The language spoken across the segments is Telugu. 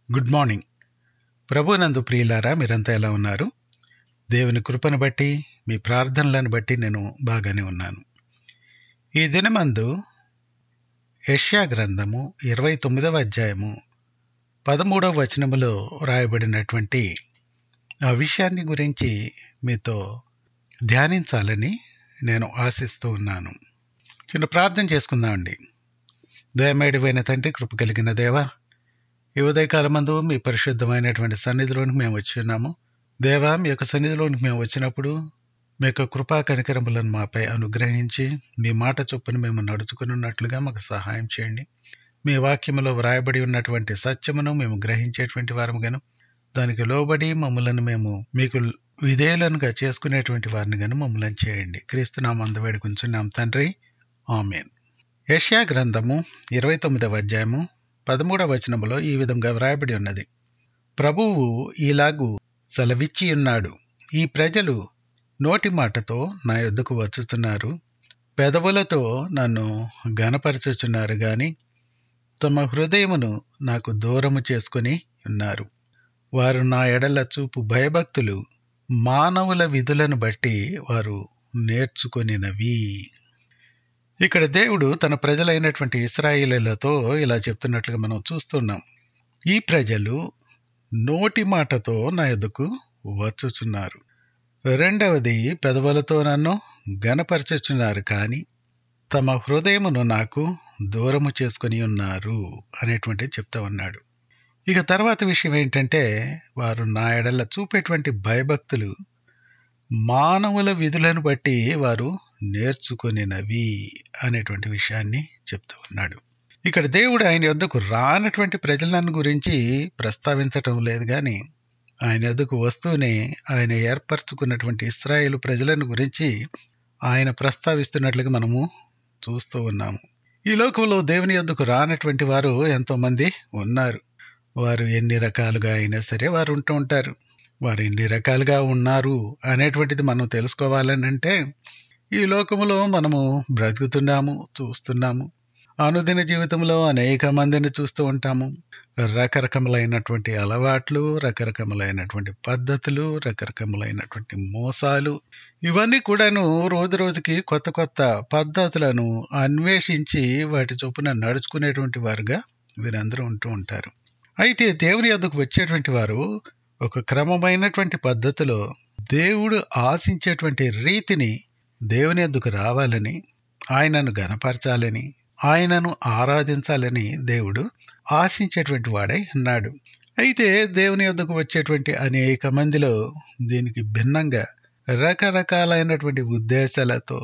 గుడ్ మార్నింగ్ ప్రభునందు ప్రియులారా మీరంతా ఎలా ఉన్నారు దేవుని కృపను బట్టి మీ ప్రార్థనలను బట్టి నేను బాగానే ఉన్నాను ఈ దినమందు యెషయా గ్రంథము ఇరవై తొమ్మిదవ అధ్యాయము పదమూడవ వచనములో రాయబడినటువంటి ఆ విషయాన్ని గురించి మీతో ధ్యానించాలని నేను ఆశిస్తూ ఉన్నాను చిన్న ప్రార్థన చేసుకుందామండి దయమేడివైన తండ్రి కృప కలిగిన దేవా ఈ ఉదయకాలమందు మీ పరిశుద్ధమైనటువంటి సన్నిధిలోనికి మేము వచ్చి ఉన్నాము దేవా మీ యొక్క సన్నిధిలోనికి మేము వచ్చినప్పుడు మీ యొక్క కృపా కనికరములను మాపై అనుగ్రహించి మీ మాట చొప్పున మేము నడుచుకున్నట్లుగా మాకు సహాయం చేయండి మీ వాక్యములో వ్రాయబడి ఉన్నటువంటి సత్యమును మేము గ్రహించేటువంటి వారముగాను దానికి లోబడి మమ్మలను మేము మీకు విధేయులనుగా చేసుకునేటువంటి వారిని గాను మమ్మల్ని చేయండి క్రీస్తునామ అందవేడుకుంటున్నాం తండ్రి ఆమెన్ యష్యా గ్రంథము ఇరవై తొమ్మిదవ అధ్యాయము పదమూడవ వచనములో ఈ విధంగా వ్రాయబడి ఉన్నది ప్రభువు ఈలాగు సెలవిచ్చి ఉన్నాడు ఈ ప్రజలు నోటి మాటతో నా యొద్దకు వచ్చుతున్నారు పెదవులతో నన్ను గనపరచుచున్నారు గాని తమ హృదయమును నాకు దూరము చేసుకుని ఉన్నారు వారు నా ఎడల చూపు భయభక్తులు మానవుల విధులను బట్టి వారు నేర్చుకొనినవి ఇక్కడ దేవుడు తన ప్రజలైనటువంటి ఇస్రాయిలతో ఇలా చెప్తున్నట్లుగా మనం చూస్తున్నాం ఈ ప్రజలు నోటి మాటతో నా ఎదుకు వచ్చుచున్నారు రెండవది పెదవులతో నన్ను గనపరచుచున్నారు కానీ తమ హృదయమును నాకు దూరము చేసుకొని ఉన్నారు అనేటువంటిది చెప్తా ఉన్నాడు ఇక తర్వాత విషయం ఏంటంటే వారు నా ఎడల చూపేటువంటి భయభక్తులు మానవుల విధులను బట్టి వారు నేర్చుకొనినవి అనేటువంటి విషయాన్ని చెప్తూ ఉన్నాడు ఇక్కడ దేవుడు ఆయన యొద్దకు రానటువంటి ప్రజలను గురించి ప్రస్తావించటం లేదు కానీ ఆయన యొద్దకు వస్తూనే ఆయన ఏర్పరచుకున్నటువంటి ఇస్రాయేల్ ప్రజలను గురించి ఆయన ప్రస్తావిస్తున్నట్లుగా మనము చూస్తూ ఉన్నాము ఈ లోకంలో దేవుని యొద్దకు రానటువంటి వారు ఎంతోమంది ఉన్నారు వారు ఎన్ని రకాలుగా అయినా సరే వారు ఉంటూ ఉంటారు వారు ఎన్ని రకాలుగా ఉన్నారు అనేటువంటిది మనం తెలుసుకోవాలని అంటే ఈ లోకములో మనము బ్రతుకుతున్నాము చూస్తున్నాము అనుదిన జీవితంలో అనేక మందిని చూస్తూ ఉంటాము రకరకములైనటువంటి అలవాట్లు రకరకములైనటువంటి పద్ధతులు రకరకములైనటువంటి మోసాలు ఇవన్నీ కూడాను రోజు రోజుకి కొత్త కొత్త పద్ధతులను అన్వేషించి వాటి చొప్పున నడుచుకునేటువంటి వారుగా వీరందరూ ఉంటూ ఉంటారు అయితే దేవుని యొద్దకు వచ్చేటువంటి వారు ఒక క్రమమైనటువంటి పద్ధతిలో దేవుడు ఆశించేటువంటి రీతిని దేవుని యొద్దకు రావాలని ఆయనను గనపరచాలని ఆయనను ఆరాధించాలని దేవుడు ఆశించేటువంటి వాడై ఉన్నాడు అయితే దేవుని యొద్దకు వచ్చేటువంటి అనేక మందిలో దీనికి భిన్నంగా రకరకాలైనటువంటి ఉద్దేశాలతో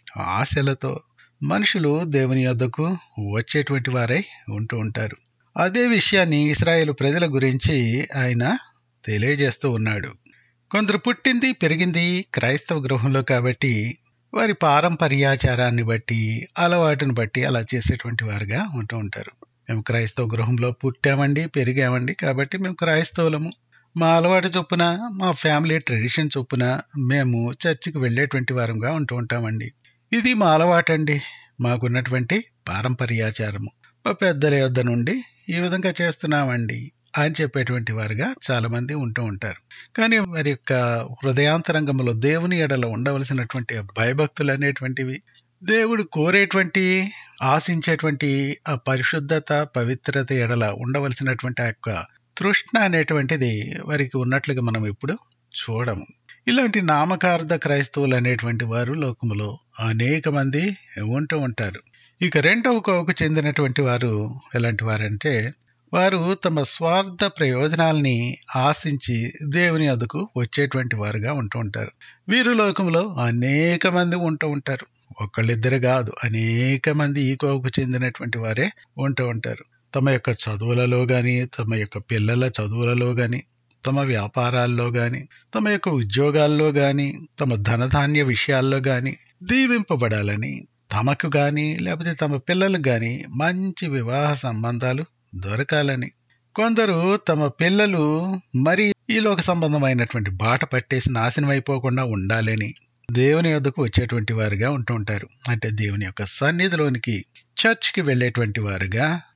ఆశలతో మనుషులు దేవుని యొద్దకు వచ్చేటువంటి వారై ఉంటూ ఉంటారు అదే విషయాన్ని ఇస్రాయేల్ ప్రజల గురించి ఆయన తెలియజేస్తూ ఉన్నాడు కొందరు పుట్టింది పెరిగింది క్రైస్తవ గృహంలో కాబట్టి వారి పారంపర్యాచారాన్ని బట్టి అలవాటును బట్టి అలా చేసేటువంటి వారుగా ఉంటూ ఉంటారు మేము క్రైస్తవ గృహంలో పుట్టామండి పెరిగామండి కాబట్టి మేము క్రైస్తవులము మా అలవాటు చొప్పున మా ఫ్యామిలీ ట్రెడిషన్ చొప్పున మేము చర్చికి వెళ్ళేటువంటి వారంగా ఉంటూ ఉంటామండి ఇది మా అలవాటండి మాకున్నటువంటి పారంపర్యాచారము మా పెద్దల యొద్ద నుండి ఈ విధంగా చేస్తున్నామండి అని చెప్పేటువంటి వారుగా చాలా మంది ఉంటూ ఉంటారు కానీ వారి యొక్క హృదయాంతరంగంలో దేవుని ఎడల ఉండవలసినటువంటి భయభక్తులు అనేటువంటివి దేవుడు కోరేటువంటి ఆశించేటువంటి ఆ పరిశుద్ధత పవిత్రత ఎడల ఉండవలసినటువంటి ఆ యొక్క తృష్ణ అనేటువంటిది వారికి ఉన్నట్లుగా మనం ఇప్పుడు చూడము ఇలాంటి నామకార్థ క్రైస్తవులు అనేటువంటి వారు లోకములో అనేక మంది ఉంటూ ఉంటారు ఇక రెండవ కోవకు చెందినటువంటి వారు ఎలాంటి వారంటే వారు తమ స్వార్థ ప్రయోజనాల్ని ఆశించి దేవుని అదుకు వచ్చేటువంటి వారుగా ఉంటూ ఉంటారు వీరు లోకంలో అనేక మంది ఉంటూ ఉంటారు ఒకళ్ళిద్దరు కాదు అనేక మంది ఈ కోవకు చెందినటువంటి వారే ఉంటూ ఉంటారు తమ యొక్క చదువులలో గాని తమ యొక్క పిల్లల చదువులలో గాని తమ వ్యాపారాల్లో గాని తమ యొక్క ఉద్యోగాల్లో గాని తమ ధనధాన్య విషయాల్లో గాని దీవింపబడాలని తమకు గాని లేకపోతే తమ పిల్లలకు గాని మంచి వివాహ సంబంధాలు దొరకాలని కొందరు తమ పిల్లలు మరి ఈ లోక సంబంధమైనటువంటి బాట పట్టేసి నాశనం అయిపోకుండా ఉండాలని దేవుని యొద్దకు వచ్చేటువంటి వారుగా ఉంటూ ఉంటారు అంటే దేవుని యొక్క సన్నిధిలోనికి చర్చ్కి వెళ్ళేటువంటి వారుగా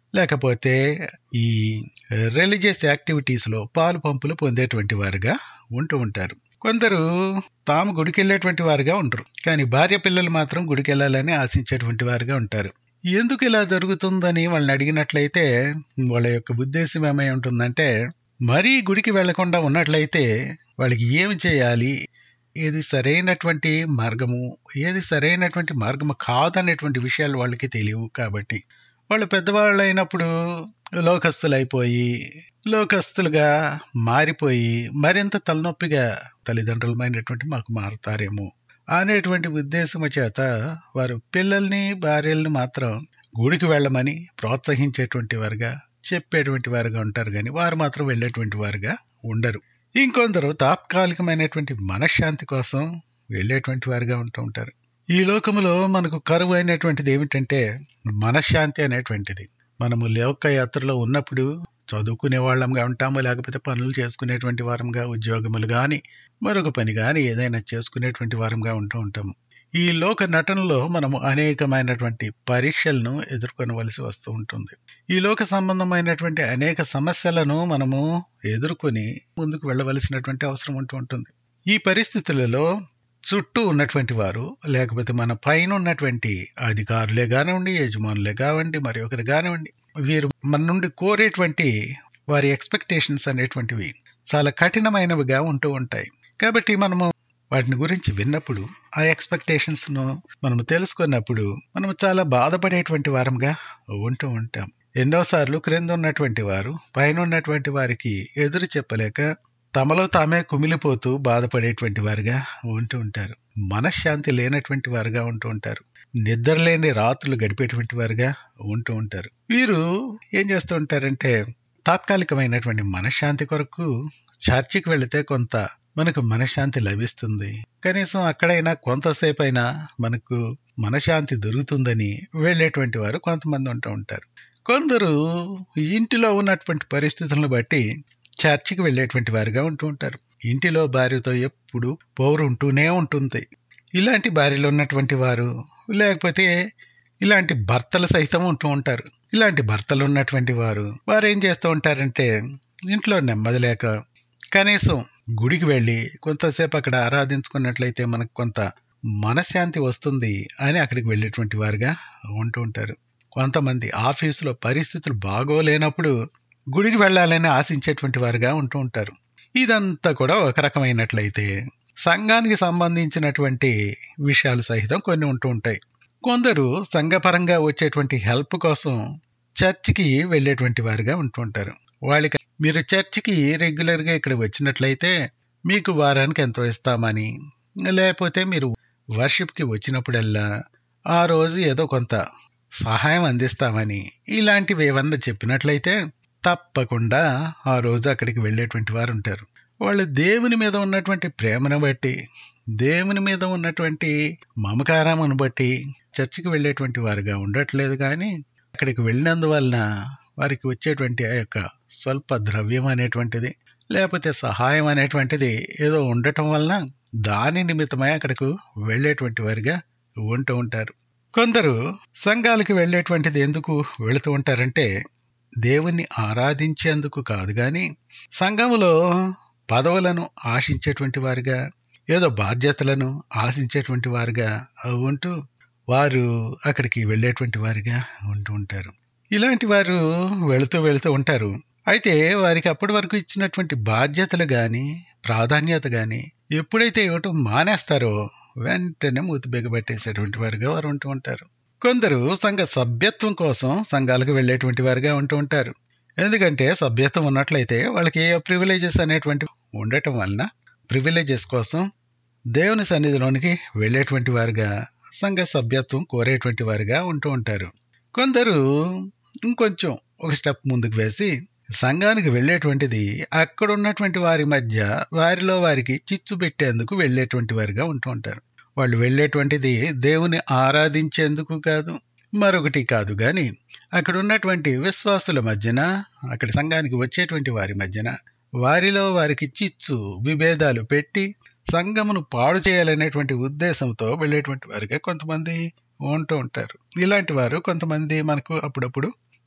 లేకపోతే ఈ రిలీజియస్ యాక్టివిటీస్ లో పాలు పంపులు పొందేటువంటి వారుగా ఉంటూ ఉంటారు కొందరు తాము గుడికి వెళ్ళేటువంటి వారుగా ఉండరు కానీ భార్య పిల్లలు మాత్రం గుడికి వెళ్ళాలని ఆశించేటువంటి వారుగా ఉంటారు ఎందుకు ఇలా జరుగుతుందని వాళ్ళని అడిగినట్లయితే వాళ్ళ యొక్క ఉద్దేశం ఏమై ఉంటుందంటే మరీ గుడికి వెళ్లకుండా ఉన్నట్లయితే వాళ్ళకి ఏమి చేయాలి ఏది సరైనటువంటి మార్గము ఏది సరైనటువంటి మార్గము కాదనేటువంటి విషయాలు వాళ్ళకి తెలియవు కాబట్టి వాళ్ళు పెద్దవాళ్ళు అయినప్పుడు లోకస్తులు అయిపోయి లోకస్తులుగా మారిపోయి మరింత తలనొప్పిగా తల్లిదండ్రులమైనటువంటి మాకు మారుతారేమో అనేటువంటి ఉద్దేశము చేత వారు పిల్లల్ని భార్యల్ని మాత్రం గుడికి వెళ్ళమని ప్రోత్సహించేటువంటి వారుగా చెప్పేటువంటి వారుగా ఉంటారు కానీ వారు మాత్రం వెళ్ళేటువంటి వారుగా ఉండరు ఇంకొందరు తాత్కాలికమైనటువంటి మనశ్శాంతి కోసం వెళ్ళేటువంటి వారుగా ఉంటూ ఉంటారు ఈ లోకములో మనకు కరువు అయినటువంటిది ఏమిటంటే మనశ్శాంతి అనేటువంటిది మనము లోకయాత్రలో ఉన్నప్పుడు చదువుకునే వాళ్ళంగా ఉంటాము లేకపోతే పనులు చేసుకునేటువంటి వారంగా ఉద్యోగములు కానీ మరొక పని కానీ ఏదైనా చేసుకునేటువంటి వారంగా ఉంటూ ఉంటాము ఈ లోక నటనలో మనము అనేకమైనటువంటి పరీక్షలను ఎదుర్కొనవలసి వస్తూ ఉంటుంది ఈ లోక సంబంధమైనటువంటి అనేక సమస్యలను మనము ఎదుర్కొని ముందుకు వెళ్ళవలసినటువంటి అవసరం ఉంటూ ఉంటుంది ఈ పరిస్థితులలో చుట్టూ ఉన్నటువంటి వారు లేకపోతే మన పైన ఉన్నటువంటి అధికారులే కానివ్వండి యజమానులే కానివ్వండి మరి ఒకరు కానివ్వండి వీరు మన నుండి కోరేటువంటి వారి ఎక్స్పెక్టేషన్స్ అనేటువంటివి చాలా కఠినమైనవిగా ఉంటూ ఉంటాయి కాబట్టి మనము వాటిని గురించి విన్నప్పుడు ఆ ఎక్స్పెక్టేషన్స్ ను మనము తెలుసుకున్నప్పుడు మనము చాలా బాధపడేటువంటి వారంగా ఉంటూ ఉంటాం ఎన్నోసార్లు క్రింద ఉన్నటువంటి వారు పైన ఉన్నటువంటి వారికి ఎదురు చెప్పలేక తమలో తామే కుమిలిపోతూ బాధపడేటువంటి వారుగా ఉంటూ ఉంటారు మనశ్శాంతి లేనటువంటి వారుగా ఉంటూ ఉంటారు నిద్రలేని రాత్రులు గడిపేటువంటి వారుగా ఉంటూ ఉంటారు వీరు ఏం చేస్తూ ఉంటారంటే తాత్కాలికమైనటువంటి మనశ్శాంతి కొరకు చర్చికి వెళితే కొంత మనకు మనశ్శాంతి లభిస్తుంది కనీసం అక్కడైనా కొంతసేపు అయినా మనకు మనశ్శాంతి దొరుకుతుందని వెళ్ళేటువంటి వారు కొంతమంది ఉంటూ ఉంటారు కొందరు ఇంటిలో ఉన్నటువంటి పరిస్థితులను బట్టి చర్చికి వెళ్ళేటువంటి వారుగా ఉంటూ ఉంటారు ఇంటిలో భార్యతో ఎప్పుడు పౌరు ఉంటూనే ఉంటుంది ఇలాంటి భార్యలు ఉన్నటువంటి వారు లేకపోతే ఇలాంటి భర్తలు సైతం ఉంటూ ఉంటారు ఇలాంటి భర్తలు ఉన్నటువంటి వారు వారు ఏం చేస్తూ ఉంటారంటే ఇంట్లో నెమ్మది లేక కనీసం గుడికి వెళ్ళి కొంతసేపు అక్కడ ఆరాధించుకున్నట్లయితే మనకు కొంత మనశ్శాంతి వస్తుంది అని అక్కడికి వెళ్ళేటువంటి వారుగా ఉంటూ ఉంటారు కొంతమంది ఆఫీసులో పరిస్థితులు బాగోలేనప్పుడు గుడికి వెళ్ళాలని ఆశించేటువంటి వారుగా ఉంటూ ఉంటారు ఇదంతా కూడా ఒక రకమైనట్లయితే సంఘానికి సంబంధించినటువంటి విషయాలు సహితం కొన్ని ఉంటూ ఉంటాయి కొందరు సంఘపరంగా వచ్చేటువంటి హెల్ప్ కోసం చర్చికి వెళ్ళేటువంటి వారుగా ఉంటూ ఉంటారు వాళ్ళకి మీరు చర్చికి రెగ్యులర్గా ఇక్కడ వచ్చినట్లయితే మీకు వారానికి ఎంతో ఇస్తామని లేకపోతే మీరు వర్షిప్కి వచ్చినప్పుడల్లా ఆ రోజు ఏదో కొంత సహాయం అందిస్తామని ఇలాంటివి ఏమన్నా చెప్పినట్లయితే తప్పకుండా ఆ రోజు అక్కడికి వెళ్ళేటువంటి వారు ఉంటారు వాళ్ళు దేవుని మీద ఉన్నటువంటి ప్రేమను బట్టి దేవుని మీద ఉన్నటువంటి మమకారమును బట్టి చర్చికి వెళ్ళేటువంటి వారుగా ఉండట్లేదు కానీ అక్కడికి వెళ్ళినందువలన వారికి వచ్చేటువంటి ఆ యొక్క స్వల్ప ద్రవ్యం అనేటువంటిది లేకపోతే సహాయం అనేటువంటిది ఏదో ఉండటం వలన దాని నిమిత్తమై అక్కడకు వెళ్ళేటువంటి వారిగా ఉంటూ ఉంటారు కొందరు సంఘాలకు వెళ్ళేటువంటిది ఎందుకు వెళుతూ ఉంటారంటే దేవుణ్ణి ఆరాధించేందుకు కాదు కానీ సంఘములో పదవులను ఆశించేటువంటి వారుగా ఏదో బాధ్యతలను ఆశించేటువంటి వారుగా ఉంటూ వారు అక్కడికి వెళ్ళేటువంటి వారిగా ఉంటూ ఉంటారు ఇలాంటి వారు వెళుతూ వెళుతూ ఉంటారు అయితే వారికి అప్పటి వరకు ఇచ్చినటువంటి బాధ్యతలు కానీ ప్రాధాన్యత కానీ ఎప్పుడైతే ఇవ్వటం మానేస్తారో వెంటనే మూతి బిగబెట్టేసేటువంటి వారుగా వారు ఉంటూ ఉంటారు కొందరు సంఘ సభ్యత్వం కోసం సంఘాలకు వెళ్ళేటువంటి వారుగా ఉంటూ ఉంటారు ఎందుకంటే సభ్యత్వం ఉన్నట్లయితే వాళ్ళకి ఏ ప్రివిలేజెస్ అనేటువంటి ఉండటం వలన ప్రివిలేజెస్ కోసం దేవుని సన్నిధిలోనికి వెళ్ళేటువంటి వారుగా సంఘ సభ్యత్వం కోరేటువంటి వారుగా ఉంటూ ఉంటారు కొందరు ఇంకొంచెం ఒక స్టెప్ ముందుకు వేసి సంఘానికి వెళ్ళేటువంటిది అక్కడ ఉన్నటువంటి వారి మధ్య వారిలో వారికి చిచ్చు పెట్టేందుకు వెళ్ళేటువంటి వారిగా ఉంటూ ఉంటారు వాళ్ళు వెళ్ళేటువంటిది దేవుని ఆరాధించేందుకు కాదు మరొకటి కాదు గాని అక్కడ ఉన్నటువంటి విశ్వాసుల మధ్యన అక్కడ సంఘానికి వచ్చేటువంటి వారి మధ్యన వారిలో వారికి చిచ్చు విభేదాలు పెట్టి సంఘమును పాడు చేయాలనేటువంటి ఉద్దేశంతో వెళ్ళేటువంటి వారిగా కొంతమంది ఉంటూ ఉంటారు ఇలాంటి వారు కొంతమంది మనకు అప్పుడప్పుడు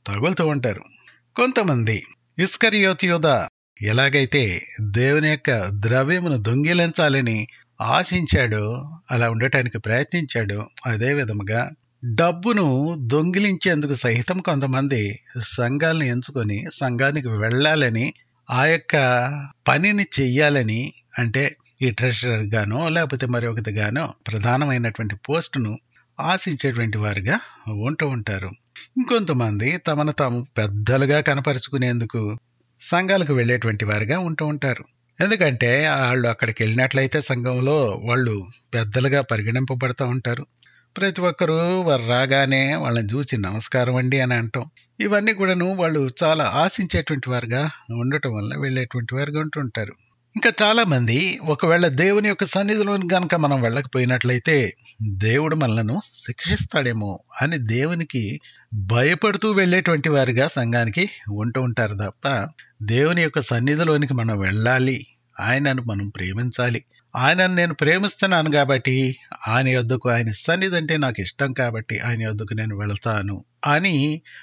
తగులుతూ ఉంటారు కొంతమంది ఇస్కరియోతియోద ఎలాగైతే దేవుని యొక్క ద్రవ్యమును దొంగిలించాలని ఆశించాడో అలా ఉండటానికి ప్రయత్నించాడో అదే విధముగా డబ్బును దొంగిలించేందుకు సహితం కొంతమంది సంఘాలను ఎంచుకొని సంఘానికి వెళ్ళాలని ఆ యొక్క పనిని చెయ్యాలని అంటే ఈ ట్రెషరర్ గానో లేకపోతే మరి ఒకటి గానో ప్రధానమైనటువంటి పోస్టును ఆశించేటువంటి వారుగా ఉంటూ ఉంటారు ఇంకొంతమంది తమను తాము పెద్దలుగా కనపరుచుకునేందుకు సంఘాలకు వెళ్ళేటువంటి వారుగా ఉంటూ ఉంటారు ఎందుకంటే వాళ్ళు అక్కడికి వెళ్ళినట్లయితే సంఘంలో వాళ్ళు పెద్దలుగా పరిగణింపబడుతూ ఉంటారు ప్రతి ఒక్కరూ వారు రాగానే వాళ్ళని చూసి నమస్కారం అండి అని అంటాం ఇవన్నీ కూడాను వాళ్ళు చాలా ఆశించేటువంటి వారుగా ఉండటం వల్ల వెళ్ళేటువంటి వారుగా ఉంటుంటారు ఇంకా చాలా మంది ఒకవేళ దేవుని యొక్క సన్నిధిలోని గనక మనం వెళ్ళకపోయినట్లయితే దేవుడు మనలను శిక్షిస్తాడేమో అని దేవునికి భయపడుతూ వెళ్ళేటువంటి వారిగా సంఘానికి ఉంటూ ఉంటారు తప్ప దేవుని యొక్క సన్నిధిలోనికి మనం వెళ్ళాలి ఆయనను మనం ప్రేమించాలి ఆయనను నేను ప్రేమిస్తున్నాను కాబట్టి ఆయన యొద్దకు ఆయన సన్నిధి అంటే నాకు ఇష్టం కాబట్టి ఆయన యొద్దకు నేను వెళ్తాను అని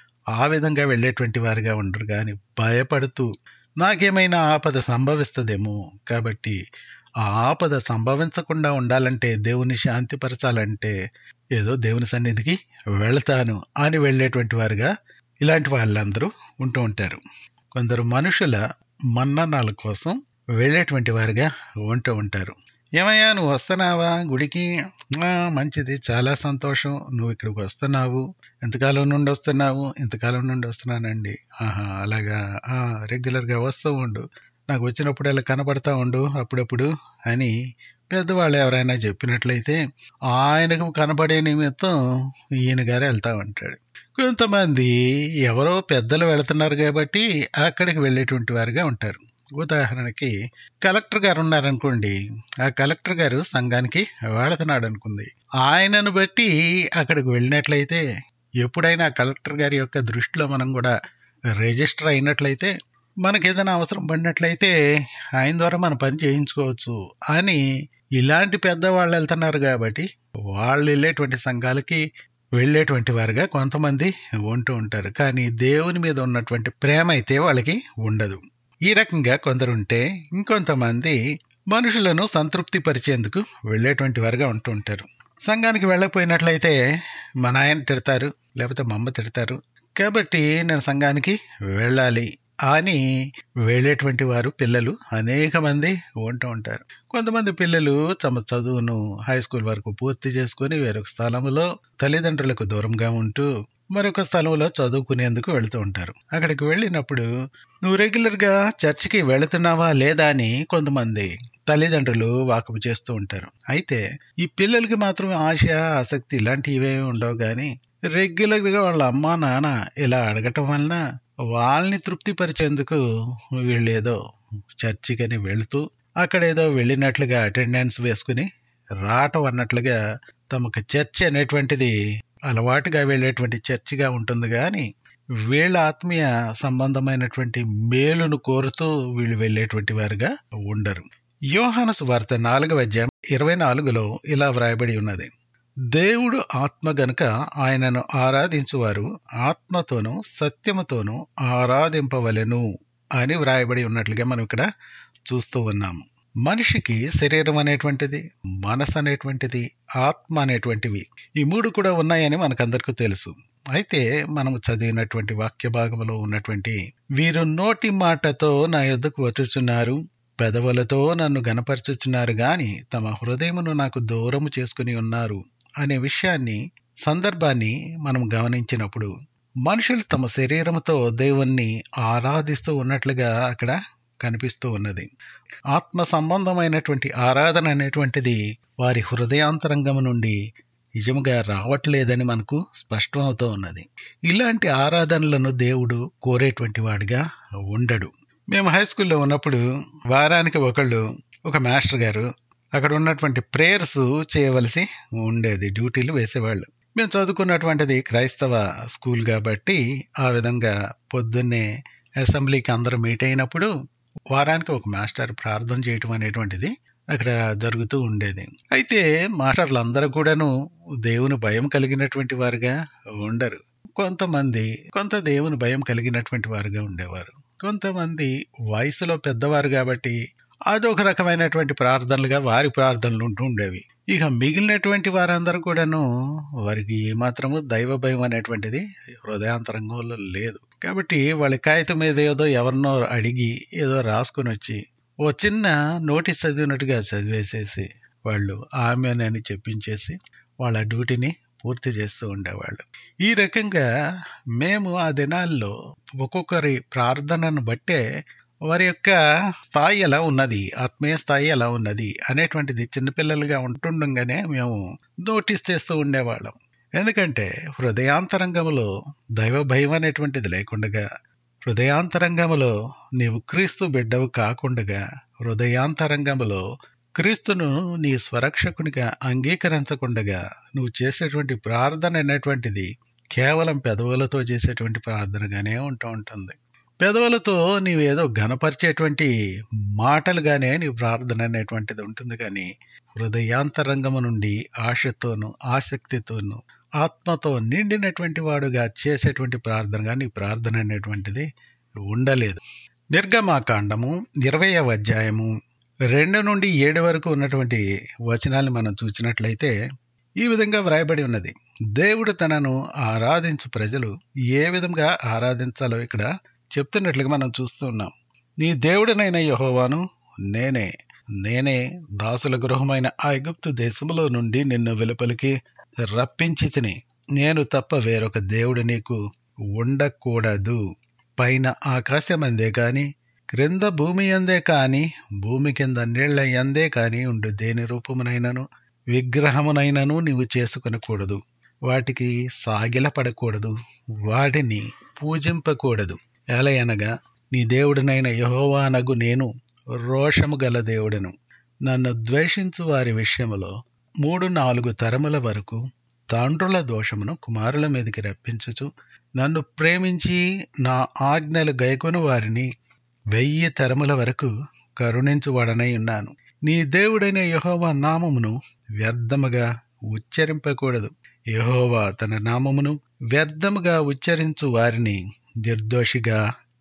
ఆ విధంగా వెళ్ళేటువంటి వారిగా ఉండరు కానీ భయపడుతూ నాకేమైనా ఆపద సంభవిస్తుందేమో కాబట్టి ఆ ఆపద సంభవించకుండా ఉండాలంటే దేవుని శాంతిపరచాలంటే ఏదో దేవుని సన్నిధికి వెళ్తాను అని వెళ్ళేటువంటి వారుగా ఇలాంటి వాళ్ళందరూ ఉంటూ ఉంటారు కొందరు మనుషుల మన్ననాల కోసం వెళ్ళేటువంటి వారుగా ఉంటూ ఉంటారు ఏమయ్యా నువ్వు వస్తున్నావా గుడికి "ఆ, మంచిది చాలా సంతోషం నువ్వు ఇక్కడికి వస్తున్నావు ఎంతకాలం నుండి వస్తున్నావు ఇంతకాలం నుండి వస్తున్నానండి ఆహా అలాగా ఆ, రెగ్యులర్గా వస్తూ ఉండు నాకు వచ్చినప్పుడు ఇలా కనపడతా ఉండు అప్పుడప్పుడు అని పెద్దవాళ్ళు ఎవరైనా చెప్పినట్లయితే ఆయనకు కనపడే నిమిత్తం ఈయన గారు వెళ్తా ఉంటాడు కొంతమంది ఎవరో పెద్దలు వెళుతున్నారు కాబట్టి అక్కడికి వెళ్ళేటువంటి వారుగా ఉంటారు ఉదాహరణకి కలెక్టర్ గారు ఉన్నారనుకోండి ఆ కలెక్టర్ గారు సంఘానికి వెళుతున్నాడు అనుకుంది ఆయనను బట్టి అక్కడికి వెళ్ళినట్లయితే ఎప్పుడైనా కలెక్టర్ గారి యొక్క దృష్టిలో మనం కూడా రిజిస్టర్ అయినట్లయితే మనకి ఏదైనా అవసరం పడినట్లయితే ఆయన ద్వారా మనం పని చేయించుకోవచ్చు అని ఇలాంటి పెద్దవాళ్ళు వెళ్తున్నారు కాబట్టి వాళ్ళు వెళ్ళేటువంటి సంఘాలకి వెళ్ళేటువంటి వారుగా కొంతమంది ఉంటూ ఉంటారు కానీ దేవుని మీద ఉన్నటువంటి ప్రేమ అయితే వాళ్ళకి ఉండదు ఈ రకంగా కొందరుంటే ఇంకొంతమంది మనుషులను సంతృప్తి పరిచేందుకు వెళ్ళేటువంటి వారుగా ఉంటూ ఉంటారు సంఘానికి వెళ్ళకపోయినట్లయితే మా నాయన తిడతారు లేకపోతే మా అమ్మ తిడతారు కాబట్టి నేను సంఘానికి వెళ్ళాలి అని వెళ్ళేటువంటి వారు పిల్లలు అనేక మంది ఉంటూ ఉంటారు కొంతమంది పిల్లలు తమ చదువును హై స్కూల్ వరకు పూర్తి చేసుకుని వేరొక స్థలంలో తల్లిదండ్రులకు దూరంగా ఉంటూ మరొక స్థలంలో చదువుకునేందుకు వెళ్తూ ఉంటారు అక్కడికి వెళ్ళినప్పుడు నువ్వు రెగ్యులర్గా చర్చికి వెళుతున్నావా లేదా అని కొంతమంది తల్లిదండ్రులు వాకపు చేస్తూ ఉంటారు అయితే ఈ పిల్లలకి మాత్రం ఆశ ఆసక్తి ఇలాంటివి ఇవేమి ఉండవు కానీ రెగ్యులర్గా వాళ్ళ అమ్మ నాన్న ఇలా అడగటం వలన వాళ్ళని తృప్తిపరిచేందుకు వీళ్ళేదో చర్చికని వెళుతూ అక్కడేదో వెళ్ళినట్లుగా అటెండెన్స్ వేసుకుని రావటం అన్నట్లుగా తమకు చర్చ్ అనేటువంటిది అలవాటుగా వెళ్ళేటువంటి చర్చిగా ఉంటుంది కానీ వీళ్ళ ఆత్మీయ సంబంధమైనటువంటి మేలును కోరుతూ వీళ్ళు వెళ్ళేటువంటి వారుగా ఉండరు యోహాను సువార్త నాలుగవ అధ్యాయం ఇరవై నాలుగులో ఇలా వ్రాయబడి ఉన్నది దేవుడు ఆత్మ గనుక ఆయనను ఆరాధించువారు ఆత్మతోనూ సత్యముతోనూ ఆరాధింపవలెను అని వ్రాయబడి ఉన్నట్లుగా మనం ఇక్కడ చూస్తూ ఉన్నాము మనిషికి శరీరం అనేటువంటిది మనసు అనేటువంటిది ఆత్మ అనేటువంటివి ఈ మూడు కూడా ఉన్నాయని మనకందరికీ తెలుసు అయితే మనము చదివినటువంటి వాక్య భాగంలో ఉన్నటువంటి వీరు నోటి మాటతో నా యొద్దకు వచ్చుచున్నారు పెదవులతో నన్ను గనపరచుచున్నారు గాని తమ హృదయమును నాకు దూరము చేసుకుని ఉన్నారు అనే విషయాన్ని సందర్భాన్ని మనం గమనించినప్పుడు మనుషులు తమ శరీరముతో దేవుణ్ణి ఆరాధిస్తూ ఉన్నట్లుగా అక్కడ కనిపిస్తూ ఉన్నది ఆత్మ సంబంధమైనటువంటి ఆరాధన అనేటువంటిది వారి హృదయాంతరంగము నుండి నిజముగా రావట్లేదని మనకు స్పష్టమవుతూ ఉన్నది ఇలాంటి ఆరాధనలను దేవుడు కోరేటువంటి వాడిగా ఉండడు మేము హై స్కూల్లో ఉన్నప్పుడు వారానికి ఒకళ్ళు ఒక మాస్టర్ గారు అక్కడ ఉన్నటువంటి ప్రేయర్స్ చేయవలసి ఉండేది డ్యూటీలు వేసేవాళ్ళు మేము చదువుకున్నటువంటిది క్రైస్తవ స్కూల్ కాబట్టి ఆ విధంగా పొద్దున్నే అసెంబ్లీకి అందరూ మీట్ అయినప్పుడు వారానికి ఒక మాస్టర్ ప్రార్థన చేయటం అనేటువంటిది అక్కడ జరుగుతూ ఉండేది అయితే మాస్టర్లు అందరూ కూడాను దేవుని భయం కలిగినటువంటి వారుగా ఉండరు కొంతమంది కొంత దేవుని భయం కలిగినటువంటి వారుగా ఉండేవారు కొంతమంది వయసులో పెద్దవారు కాబట్టి అదొక రకమైనటువంటి ప్రార్థనలుగా వారి ప్రార్థనలు ఉంటూ ఉండేవి ఇక మిగిలినటువంటి వారందరూ కూడాను వారికి ఏమాత్రము దైవ భయం అనేటువంటిది హృదయాంతరంగంలో లేదు కాబట్టి వాళ్ళ కాగితం మీద ఏదో ఎవరినో అడిగి ఏదో రాసుకుని వచ్చి ఓ చిన్న నోటీస్ చదివినట్టుగా చదివేసేసి వాళ్ళు ఆమెనని చెప్పించేసి వాళ్ళ డ్యూటీని పూర్తి చేస్తూ ఉండేవాళ్ళు ఈ రకంగా మేము ఆ దినాల్లో ఒక్కొక్కరి ప్రార్థనను బట్టే వారి యొక్క స్థాయి ఎలా ఉన్నది ఆత్మీయ స్థాయి ఎలా ఉన్నది అనేటువంటిది చిన్నపిల్లలుగా ఉంటుండగానే మేము నోటీస్ చేస్తూ ఉండేవాళ్ళం ఎందుకంటే హృదయాంతరంగంలో దైవ భయం అనేటువంటిది లేకుండగా హృదయాంతరంగములో నీవు క్రీస్తు బిడ్డవు కాకుండగా హృదయాంతరంగములో క్రీస్తును నీ స్వరక్షకునిగా అంగీకరించకుండగా నువ్వు చేసేటువంటి ప్రార్థన అనేటువంటిది కేవలం పెదవులతో చేసేటువంటి ప్రార్థనగానే ఉంటూ ఉంటుంది పెదవులతో నీవేదో గనపరిచేటువంటి మాటలుగానే నీ ప్రార్థన అనేటువంటిది ఉంటుంది కానీ హృదయాంతరంగము నుండి ఆశతోను ఆసక్తితోను ఆత్మతో నిండినటువంటి వాడుగా చేసేటువంటి ప్రార్థనగా నీ ప్రార్థన అనేటువంటిది ఉండలేదు నిర్గమాకాండము ఇరవయవ అధ్యాయము రెండు నుండి ఏడు వరకు ఉన్నటువంటి వచనాలు మనం చూసినట్లయితే ఈ విధంగా వ్రాయబడి ఉన్నది దేవుడు తనను ఆరాధించు ప్రజలు ఏ విధంగా ఆరాధించాలో ఇక్కడ చెప్తున్నట్లుగా మనం చూస్తూ ఉన్నాం నీ దేవుడినైన యహోవాను నేనే నేనే దాసుల గృహమైన ఐగుప్తు దేశంలో నుండి నిన్ను వెలుపలికి రప్పించి తిని నేను తప్ప వేరొక దేవుడు నీకు ఉండకూడదు పైన ఆకాశం అందే కాని క్రింద భూమి అందే కాని భూమి కింద నీళ్ల ఎందే కాని ఉండు దేని రూపమునైనను విగ్రహమునైనను నీవు చేసుకొనకూడదు వాటికి సాగిలపడకూడదు వాటిని పూజింపకూడదు ఎలయనగా నీ దేవుడినైన యహోవానగు నేను రోషము గల దేవుడను నన్ను ద్వేషించు వారి విషయములో మూడు నాలుగు తరముల వరకు తండ్రుల దోషమును కుమారుల మీదకి రప్పించుచు నన్ను ప్రేమించి నా ఆజ్ఞలు గైకొను వారిని వెయ్యి తరముల వరకు కరుణించువాడనై ఉన్నాను నీ దేవుడైన యహోవా నామమును వ్యర్థముగా ఉచ్చరింపకూడదు యహోవా తన నామమును వ్యర్థముగా ఉచ్చరించు వారిని నిర్దోషిగా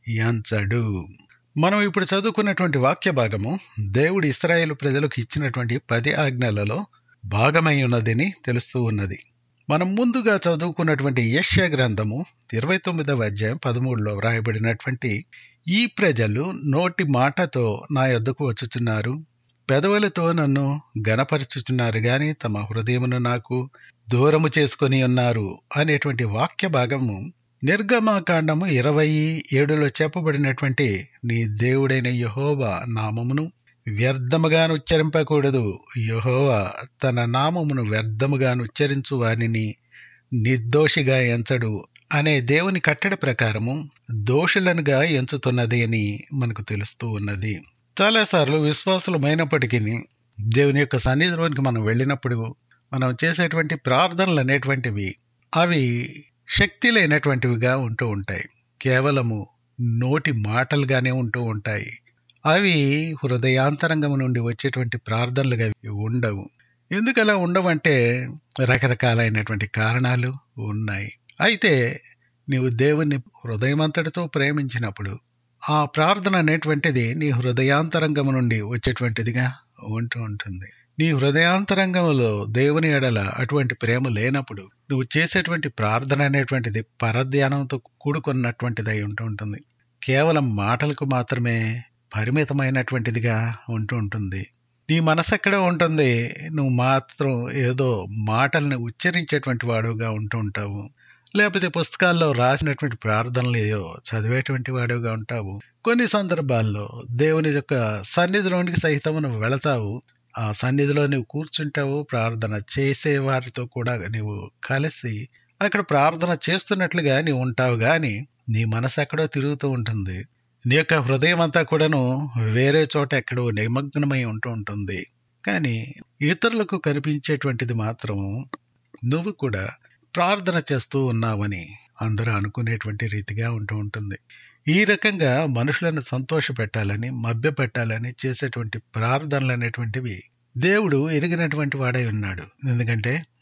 ఎంచడు మనం ఇప్పుడు చదువుకున్నటువంటి వాక్య భాగము దేవుడు ఇస్రాయేల్ ప్రజలకు ఇచ్చినటువంటి పది ఆజ్ఞలలో భాగమై ఉన్నదని తెలుస్తూ ఉన్నది మనం ముందుగా చదువుకున్నటువంటి యశ్య గ్రంథము ఇరవై తొమ్మిదవ అధ్యాయం పదమూడులో వ్రాయబడినటువంటి ఈ ప్రజలు నోటి మాటతో నా యొద్దకు వచ్చుచున్నారు పెదవులతో నన్ను గనపరచుచున్నారు గాని తమ హృదయమును నాకు దూరము చేసుకొని ఉన్నారు అనేటువంటి వాక్య భాగము నిర్గమాకాండము ఇరవై ఏడులో చెప్పబడినటువంటి నీ దేవుడైన యహోవా నామమును వ్యర్థముగాను ఉచ్చరింపకూడదు యహోవా తన నామమును వ్యర్థముగాను ఉచ్చరించు వారిని నిర్దోషిగా ఎంచడు అనే దేవుని కట్టడి ప్రకారము దోషులనుగా ఎంచుతున్నది అని మనకు తెలుస్తూ ఉన్నది చాలాసార్లు విశ్వాసులమైనప్పటికీ దేవుని యొక్క సన్నిధిలోనికి మనం వెళ్ళినప్పుడు మనం చేసేటువంటి ప్రార్థనలు అనేటువంటివి అవి శక్తి లేనటువంటివిగా ఉంటూ ఉంటాయి కేవలము నోటి మాటలుగానే ఉంటూ ఉంటాయి అవి హృదయాంతరంగం నుండి వచ్చేటువంటి ప్రార్థనలుగా ఉండవు ఎందుకు అలా ఉండవంటే రకరకాలైనటువంటి కారణాలు ఉన్నాయి అయితే నీవు దేవుణ్ణి హృదయమంతటితో ప్రేమించినప్పుడు ఆ ప్రార్థన అనేటువంటిది నీ హృదయాంతరంగం నుండి వచ్చేటువంటిదిగా ఉంటూ ఉంటుంది నీ హృదయాంతరంగంలో దేవుని ఎడల అటువంటి ప్రేమ లేనప్పుడు నువ్వు చేసేటువంటి ప్రార్థన అనేటువంటిది పరధ్యానంతో కూడుకున్నటువంటిది అయి ఉంటూ ఉంటుంది కేవలం మాటలకు మాత్రమే పరిమితమైనటువంటిదిగా ఉంటూ ఉంటుంది నీ మనసు ఎక్కడ ఉంటుంది నువ్వు మాత్రం ఏదో మాటల్ని ఉచ్చరించేటువంటి వాడుగా ఉంటూ ఉంటావు లేకపోతే పుస్తకాల్లో రాసినటువంటి ప్రార్థనలు ఏదో చదివేటువంటి వాడుగా ఉంటావు కొన్ని సందర్భాల్లో దేవుని యొక్క సన్నిధిలోనికి సహితం నువ్వు వెళతావు ఆ సన్నిధిలో నువ్వు కూర్చుంటావు ప్రార్థన చేసే వారితో కూడా నువ్వు కలిసి అక్కడ ప్రార్థన చేస్తున్నట్లుగా నీవు ఉంటావు కానీ నీ మనసు ఎక్కడో తిరుగుతూ ఉంటుంది నీ యొక్క హృదయం అంతా కూడాను వేరే చోట ఎక్కడో నిమగ్నమై ఉంటూ ఉంటుంది కానీ ఇతరులకు కనిపించేటువంటిది మాత్రం నువ్వు కూడా ప్రార్థన చేస్తూ ఉన్నావని అందరూ అనుకునేటువంటి రీతిగా ఉంటూ ఉంటుంది ఈ రకంగా మనుషులను సంతోషపెట్టాలని మభ్యపెట్టాలని చేసేటువంటి ప్రార్థనలు అనేటువంటివి దేవుడు ఎరిగినటువంటి వాడై ఉన్నాడు ఎందుకంటే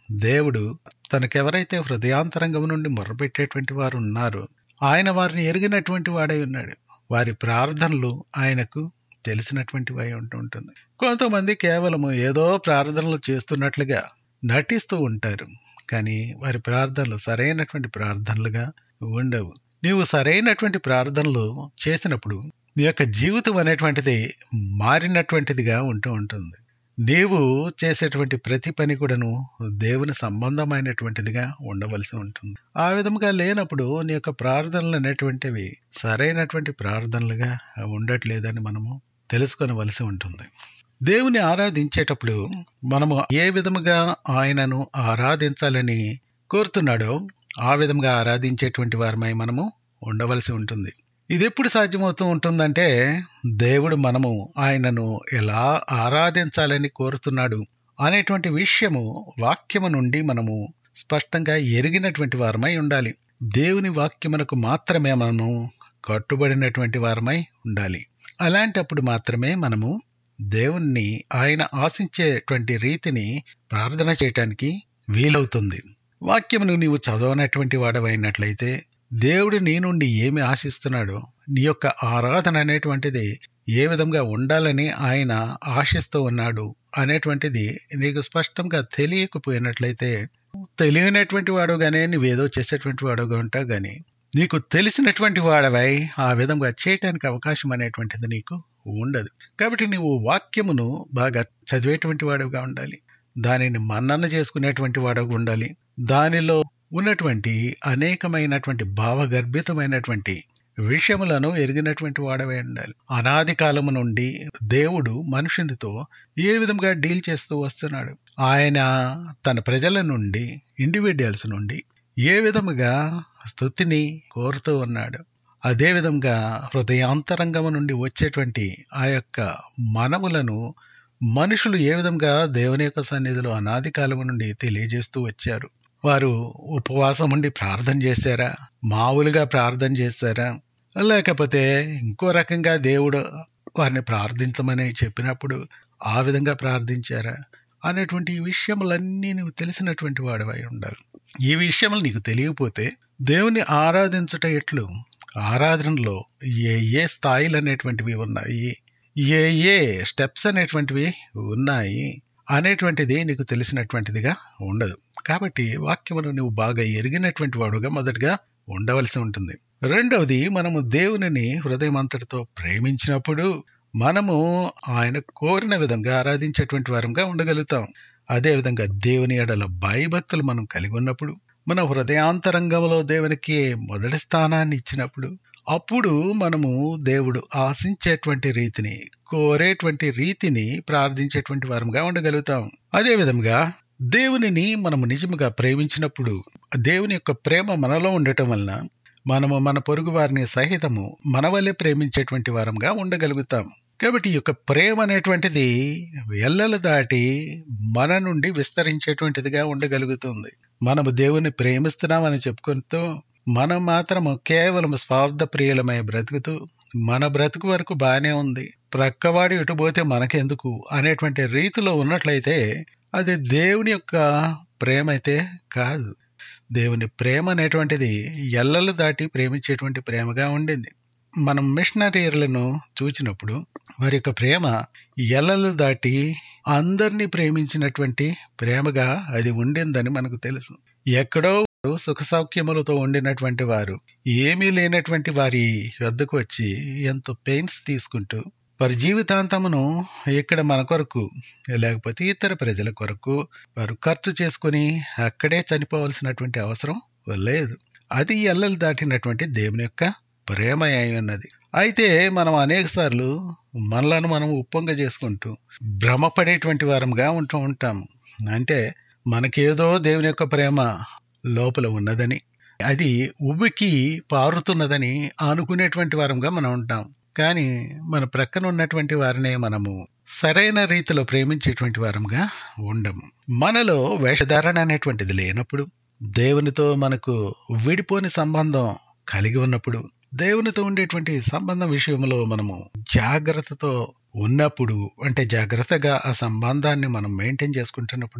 దేవుడు తనకెవరైతే హృదయాంతరంగం నుండి మొర్రపెట్టేటువంటి వారు ఉన్నారో ఆయన వారిని ఎరిగినటువంటి వాడై ఉన్నాడు వారి ప్రార్థనలు ఆయనకు తెలిసినటువంటి వై ఉంటూ ఉంటుంది కొంతమంది కేవలము ఏదో ప్రార్థనలు చేస్తున్నట్లుగా నటిస్తూ ఉంటారు కానీ వారి ప్రార్థనలు సరైనటువంటి ప్రార్థనలుగా ఉండవు నీవు సరైనటువంటి ప్రార్థనలు చేసినప్పుడు నీ యొక్క జీవితం అనేటువంటిది మారినటువంటిదిగా ఉంటూ ఉంటుంది నీవు చేసేటువంటి ప్రతి పని కూడాను దేవుని సంబంధమైనటువంటిదిగా ఉండవలసి ఉంటుంది ఆ విధంగా లేనప్పుడు నీ యొక్క ప్రార్థనలు అనేటువంటివి సరైనటువంటి ప్రార్థనలుగా ఉండట్లేదని మనము తెలుసుకొనవలసి ఉంటుంది దేవుని ఆరాధించేటప్పుడు మనము ఏ విధముగా ఆయనను ఆరాధించాలని కోరుతున్నాడో ఆ విధంగా ఆరాధించేటువంటి వారమై మనము ఉండవలసి ఉంటుంది ఇది ఎప్పుడు సాధ్యమవుతూ ఉంటుందంటే దేవుడు మనము ఆయనను ఎలా ఆరాధించాలని కోరుతున్నాడు అనేటువంటి విషయము వాక్యము నుండి మనము స్పష్టంగా ఎరిగినటువంటి వారమై ఉండాలి దేవుని వాక్యమునకు మాత్రమే మనము కట్టుబడినటువంటి వారమై ఉండాలి అలాంటప్పుడు మాత్రమే మనము దేవుణ్ణి ఆయన ఆశించేటువంటి రీతిని ప్రార్థన చేయటానికి వీలవుతుంది వాక్యమును నీవు చదవనటువంటి వాడవైనట్లయితే దేవుడు నీ నుండి ఏమి ఆశిస్తున్నాడో నీ యొక్క ఆరాధన అనేటువంటిది ఏ విధంగా ఉండాలని ఆయన ఆశిస్తూ ఉన్నాడు అనేటువంటిది నీకు స్పష్టంగా తెలియకపోయినట్లయితే తెలియనటువంటి వాడుగానే నువ్వేదో చేసేటువంటి వాడుగా ఉంటావు గాని నీకు తెలిసినటువంటి వాడవై ఆ విధంగా చేయటానికి అవకాశం అనేటువంటిది నీకు ఉండదు కాబట్టి నీవు వాక్యమును బాగా చదివేటువంటి వాడుగా ఉండాలి దానిని మన్నన చేసుకునేటువంటి వాడుగా ఉండాలి దానిలో ఉన్నటువంటి అనేకమైనటువంటి భావగర్భితమైనటువంటి విషయములను ఎరిగినటువంటి వాడవై ఉండాలి అనాది కాలము నుండి దేవుడు మనుషునితో ఏ విధంగా డీల్ చేస్తూ వస్తున్నాడు ఆయన తన ప్రజల నుండి ఇండివిజువల్స్ నుండి ఏ విధముగా స్థుతిని కోరుతూ ఉన్నాడు అదే విధంగా హృదయాంతరంగము నుండి వచ్చేటువంటి ఆ యొక్క మనములను మనుషులు ఏ విధంగా దేవుని యొక్క సన్నిధిలో అనాది కాలము నుండి తెలియజేస్తూ వచ్చారు వారు ఉపవాసం ఉండి ప్రార్థన చేశారా మామూలుగా ప్రార్థన చేశారా లేకపోతే ఇంకో రకంగా దేవుడు వారిని ప్రార్థించమని చెప్పినప్పుడు ఆ విధంగా ప్రార్థించారా అనేటువంటి ఈ విషయములన్నీ నువ్వు తెలిసినటువంటి వాడివై ఉండాలి ఈ విషయములు నీకు తెలియకపోతే దేవుని ఆరాధించట ఎట్లు ఆరాధనలో ఏ ఏ స్థాయిలు అనేటువంటివి ఉన్నాయి ఏ ఏ స్టెప్స్ అనేటువంటివి ఉన్నాయి అనేటువంటిది నీకు తెలిసినటువంటిదిగా ఉండదు కాబట్టి వాక్యమును నువ్వు బాగా ఎరిగినటువంటి వాడుగా మొదటగా ఉండవలసి ఉంటుంది రెండవది మనము దేవునిని హృదయం అంతటితో ప్రేమించినప్పుడు మనము ఆయన కోరిన విధంగా ఆరాధించేటువంటి వారంగా ఉండగలుగుతాం అదేవిధంగా దేవుని ఎడల భయభక్తులు మనం కలిగి ఉన్నప్పుడు మన హృదయాంతరంగంలో దేవునికి మొదటి స్థానాన్ని ఇచ్చినప్పుడు అప్పుడు మనము దేవుడు ఆశించేటువంటి రీతిని కోరేటువంటి రీతిని ప్రార్థించేటువంటి వారంగా ఉండగలుగుతాం అదే విధంగా దేవునిని మనము నిజముగా ప్రేమించినప్పుడు దేవుని యొక్క ప్రేమ మనలో ఉండటం వలన మనము మన పొరుగు వారిని సహితము మన వల్లే ప్రేమించేటువంటి వారంగా ఉండగలుగుతాం కాబట్టి ఈ యొక్క ప్రేమ అనేటువంటిది ఎల్లలు దాటి మన నుండి విస్తరించేటువంటిదిగా ఉండగలుగుతుంది మనము దేవుని ప్రేమిస్తున్నామని చెప్పుకుంటూ మనం మాత్రము కేవలం స్వార్థ ప్రియులమై బ్రతుకుతూ మన బ్రతుకు వరకు బాగానే ఉంది ప్రక్కవాడు ఎటుపోతే మనకెందుకు అనేటువంటి రీతిలో ఉన్నట్లయితే అది దేవుని యొక్క ప్రేమ అయితే కాదు దేవుని ప్రేమ అనేటువంటిది ఎల్లలు దాటి ప్రేమించేటువంటి ప్రేమగా ఉండింది మనం మిషనరీలను చూచినప్పుడు వారి యొక్క ప్రేమ ఎల్లలు దాటి అందరినీ ప్రేమించినటువంటి ప్రేమగా అది ఉండిందని మనకు తెలుసు ఎక్కడో సుఖ సౌఖ్యములతో ఉండినటువంటి వారు ఏమీ లేనటువంటి వారి వద్దకు వచ్చి ఎంతో పెయిన్స్ తీసుకుంటూ వారి జీవితాంతమును ఇక్కడ మన కొరకు లేకపోతే ఇతర ప్రజల కొరకు వారు ఖర్చు చేసుకుని అక్కడే చనిపోవలసినటువంటి అవసరం లేదు అది ఎల్లలు దాటినటువంటి దేవుని యొక్క ప్రేమ అయి ఉన్నది అయితే మనం అనేక సార్లు మనలను మనం ఉప్పొంగ చేసుకుంటూ భ్రమపడేటువంటి వారంగా ఉంటూ ఉంటాం అంటే మనకేదో దేవుని యొక్క ప్రేమ లోపల ఉన్నదని అది ఉబికి పారుతున్నదని అనుకునేటువంటి వారంగా మనం ఉంటాం కానీ మన ప్రక్కన ఉన్నటువంటి వారినే మనము సరైన రీతిలో ప్రేమించేటువంటి వారంగా ఉండము మనలో వేషధారణ అనేటువంటిది లేనప్పుడు దేవునితో మనకు విడిపోని సంబంధం కలిగి ఉన్నప్పుడు దేవునితో ఉండేటువంటి సంబంధం విషయంలో మనము జాగ్రత్తతో ఉన్నప్పుడు అంటే జాగ్రత్తగా ఆ సంబంధాన్ని మనం మెయింటైన్ చేసుకుంటున్నప్పుడు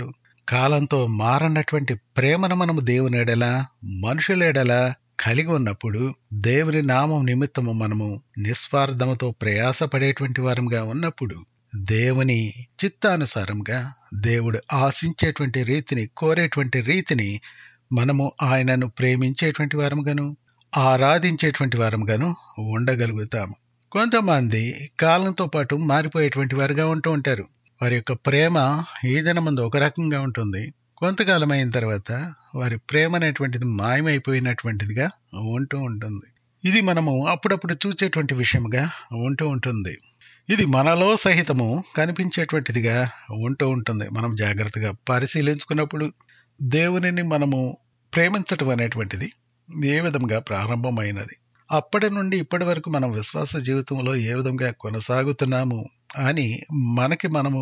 కాలంతో మారనటువంటి ప్రేమను మనము దేవుని ఎడల మనుషుల ఎడల కలిగి ఉన్నప్పుడు దేవుని నామం నిమిత్తము మనము నిస్వార్థముతో ప్రయాసపడేటువంటి వారంగా ఉన్నప్పుడు దేవుని చిత్తానుసారంగా దేవుడు ఆశించేటువంటి రీతిని కోరేటువంటి రీతిని మనము ఆయనను ప్రేమించేటువంటి వారంగాను ఆరాధించేటువంటి వారంగాను ఉండగలుగుతాము కొంతమంది కాలంతో పాటు మారిపోయేటువంటి వారుగా ఉంటూ ఉంటారు వారి యొక్క ప్రేమ ఏదైనా ముందు ఒక రకంగా ఉంటుంది కొంతకాలం అయిన తర్వాత వారి ప్రేమ అనేటువంటిది మాయమైపోయినటువంటిదిగా ఉంటూ ఉంటుంది ఇది మనము అప్పుడప్పుడు చూసేటువంటి విషయంగా ఉంటూ ఉంటుంది ఇది మనలో సహితము కనిపించేటువంటిదిగా ఉంటూ ఉంటుంది మనం జాగ్రత్తగా పరిశీలించుకున్నప్పుడు దేవునిని మనము ప్రేమించటం అనేటువంటిది ఏ విధంగా ప్రారంభమైనది అప్పటి నుండి ఇప్పటి వరకు మనం విశ్వాస జీవితంలో ఏ విధంగా కొనసాగుతున్నాము అని మనకి మనము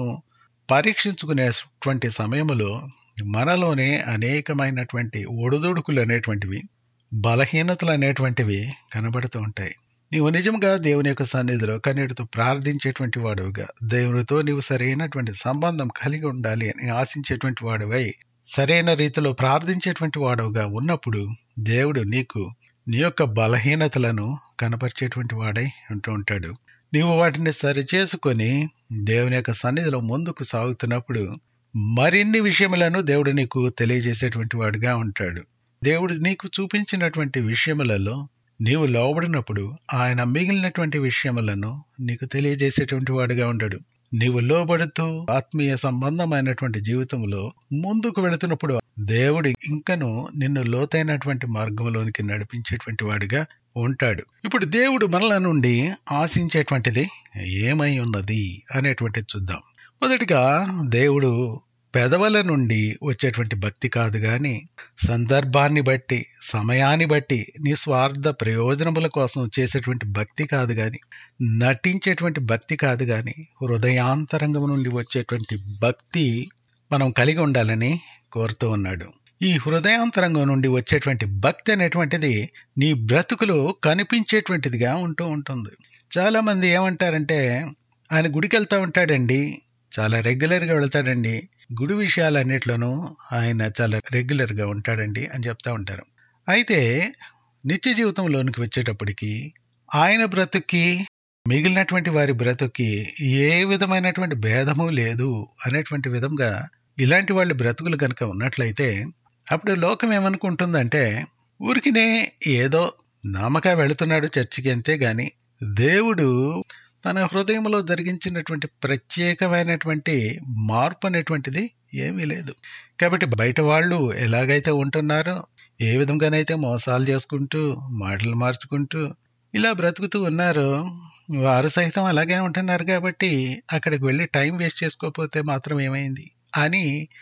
పరీక్షించుకునేటువంటి సమయంలో మనలోనే అనేకమైనటువంటి ఒడిదుడుకులు అనేటువంటివి బలహీనతలు అనేటువంటివి కనబడుతూ ఉంటాయి నీవు నిజంగా దేవుని యొక్క సన్నిధిలో కన్నీటితో ప్రార్థించేటువంటి వాడుగా దేవునితో నీవు సరైనటువంటి సంబంధం కలిగి ఉండాలి అని ఆశించేటువంటి వాడువై సరైన రీతిలో ప్రార్థించేటువంటి వాడుగా ఉన్నప్పుడు దేవుడు నీకు నీ యొక్క బలహీనతలను కనపరిచేటువంటి వాడై ఉంటూ ఉంటాడు నీవు వాటిని సరిచేసుకొని దేవుని యొక్క సన్నిధిలో ముందుకు సాగుతున్నప్పుడు మరిన్ని విషయములను దేవుడు నీకు తెలియజేసేటువంటి వాడుగా ఉంటాడు దేవుడు నీకు చూపించినటువంటి విషయములలో నీవు లోబడినప్పుడు ఆయన మిగిలినటువంటి విషయములను నీకు తెలియజేసేటువంటి వాడుగా ఉంటాడు నీవు లోబడుతూ ఆత్మీయ సంబంధమైనటువంటి జీవితంలో ముందుకు వెళుతున్నప్పుడు దేవుడు ఇంకను నిన్ను లోతైనటువంటి మార్గంలోనికి నడిపించేటువంటి వాడిగా ఉంటాడు ఇప్పుడు దేవుడు మనల నుండి ఆశించేటువంటిది ఏమై ఉన్నది అనేటువంటిది చూద్దాం మొదటిగా దేవుడు పెదవుల నుండి వచ్చేటువంటి భక్తి కాదు గాని సందర్భాన్ని బట్టి సమయాన్ని బట్టి నీ స్వార్థ ప్రయోజనముల కోసం చేసేటువంటి భక్తి కాదు గాని నటించేటువంటి భక్తి కాదు గాని హృదయాంతరంగం నుండి వచ్చేటువంటి భక్తి మనం కలిగి ఉండాలని కోరుతూ ఉన్నాడు ఈ హృదయాంతరంగం నుండి వచ్చేటువంటి భక్తి అనేటువంటిది నీ బ్రతుకులో కనిపించేటువంటిదిగా ఉంటూ ఉంటుంది చాలా మంది ఏమంటారంటే ఆయన గుడికి వెళ్తూ ఉంటాడండి చాలా రెగ్యులర్గా వెళ్తాడండి గుడి విషయాలన్నిట్లోనూ ఆయన చాలా రెగ్యులర్గా ఉంటాడండి అని చెప్తా ఉంటారు అయితే నిత్య జీవితంలోనికి వచ్చేటప్పటికి ఆయన బ్రతుక్కి మిగిలినటువంటి వారి బ్రతుక్కి ఏ విధమైనటువంటి భేదము లేదు అనేటువంటి విధంగా ఇలాంటి వాళ్ళ బ్రతుకులు కనుక ఉన్నట్లయితే అప్పుడు లోకం ఏమనుకుంటుందంటే ఊరికినే ఏదో నామక వెళుతున్నాడు చర్చికి అంతే గాని దేవుడు తన హృదయంలో జరిగించినటువంటి ప్రత్యేకమైనటువంటి మార్పు అనేటువంటిది ఏమీ లేదు కాబట్టి బయట వాళ్ళు ఎలాగైతే ఉంటున్నారో ఏ విధంగానైతే మోసాలు చేసుకుంటూ మాటలు మార్చుకుంటూ ఇలా బ్రతుకుతూ ఉన్నారో వారు సైతం అలాగే ఉంటున్నారు కాబట్టి అక్కడికి వెళ్ళి టైం వేస్ట్ చేసుకోకపోతే మాత్రం ఏమైంది అని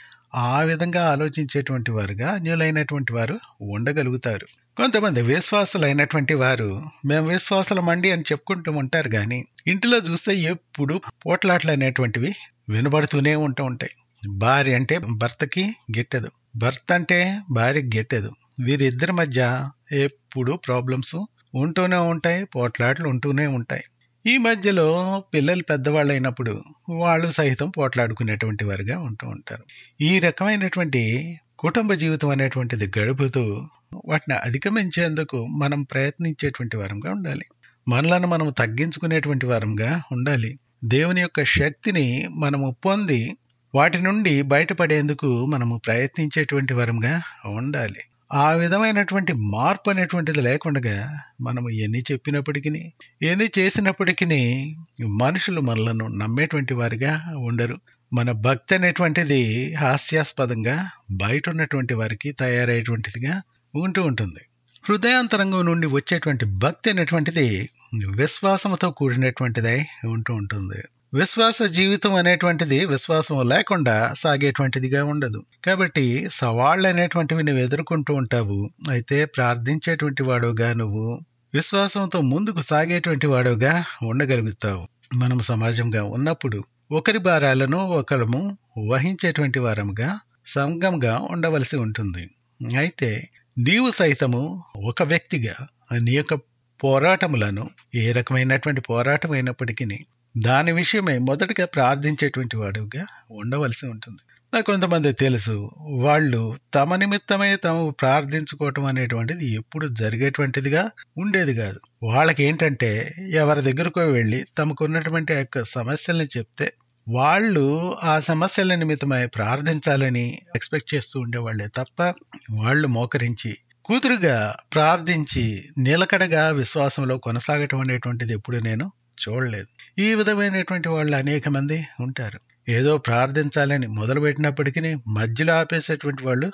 ఆ విధంగా ఆలోచించేటువంటి వారుగా అన్యులైనటువంటి వారు ఉండగలుగుతారు కొంతమంది విశ్వాసులైనటువంటి వారు మేము విశ్వాసులమండి అని చెప్పుకుంటూ ఉంటారు కానీ ఇంటిలో చూస్తే ఎప్పుడు పోట్లాట్లు అనేటువంటివి వినబడుతూనే ఉంటూ ఉంటాయి భార్య అంటే భర్తకి గిట్టదు భర్త అంటే భార్యకి గిట్టదు వీరిద్దరి మధ్య ఎప్పుడు ప్రాబ్లమ్స్ ఉంటూనే ఉంటాయి పోట్లాట్లు ఉంటూనే ఉంటాయి ఈ మధ్యలో పిల్లలు పెద్దవాళ్ళు అయినప్పుడు వాళ్ళు సహితం పోట్లాడుకునేటువంటి వారుగా ఉంటూ ఉంటారు ఈ రకమైనటువంటి కుటుంబ జీవితం అనేటువంటిది గడుపుతూ వాటిని అధిగమించేందుకు మనం ప్రయత్నించేటువంటి వారంగా ఉండాలి మనలను మనం తగ్గించుకునేటువంటి వారంగా ఉండాలి దేవుని యొక్క శక్తిని మనము పొంది వాటి నుండి బయటపడేందుకు మనము ప్రయత్నించేటువంటి వారంగా ఉండాలి ఆ విధమైనటువంటి మార్పు అనేటువంటిది లేకుండా మనము ఎన్ని చెప్పినప్పటికీ ఎన్ని చేసినప్పటికీ మనుషులు మనలను నమ్మేటువంటి వారిగా ఉండరు మన భక్తి అనేటువంటిది హాస్యాస్పదంగా బయట ఉన్నటువంటి వారికి తయారయ్యేటువంటిదిగా ఉంటూ ఉంటుంది హృదయాంతరంగం నుండి వచ్చేటువంటి భక్తి అనేటువంటిది విశ్వాసంతో కూడినటువంటిదై ఉంటూ ఉంటుంది విశ్వాస జీవితం అనేటువంటిది విశ్వాసం లేకుండా సాగేటువంటిదిగా ఉండదు కాబట్టి సవాళ్ళు అనేటువంటివి నువ్వు ఎదుర్కొంటూ ఉంటావు అయితే ప్రార్థించేటువంటి వాడుగా నువ్వు విశ్వాసంతో ముందుకు సాగేటువంటి వాడుగా ఉండగలుగుతావు మనం సమాజంగా ఉన్నప్పుడు ఒకరి భారాలను ఒకరము వహించేటువంటి వారముగా సంఘంగా ఉండవలసి ఉంటుంది అయితే నీవు సైతము ఒక వ్యక్తిగా నీ యొక్క పోరాటములను ఏ రకమైనటువంటి పోరాటం అయినప్పటికీ దాని విషయమై మొదటగా ప్రార్థించేటువంటి వాడుగా ఉండవలసి ఉంటుంది నాకు కొంతమంది తెలుసు వాళ్ళు తమ నిమిత్తమే తాము ప్రార్థించుకోవటం అనేటువంటిది ఎప్పుడు జరిగేటువంటిదిగా ఉండేది కాదు వాళ్ళకి ఏంటంటే ఎవరి దగ్గరకు వెళ్ళి తమకున్నటువంటి ఆ యొక్క సమస్యల్ని చెప్తే వాళ్ళు ఆ సమస్యల నిమిత్తమై ప్రార్థించాలని ఎక్స్పెక్ట్ చేస్తూ ఉండేవాళ్లే తప్ప వాళ్ళు మోకరించి కూతురుగా ప్రార్థించి నిలకడగా విశ్వాసంలో కొనసాగటం అనేటువంటిది ఎప్పుడు నేను చూడలేదు ఈ విధమైనటువంటి వాళ్ళు అనేక మంది ఉంటారు ఏదో ప్రార్థించాలని మొదలుపెట్టినప్పటికీ మధ్యలో ఆపేసేటువంటి వాళ్ళు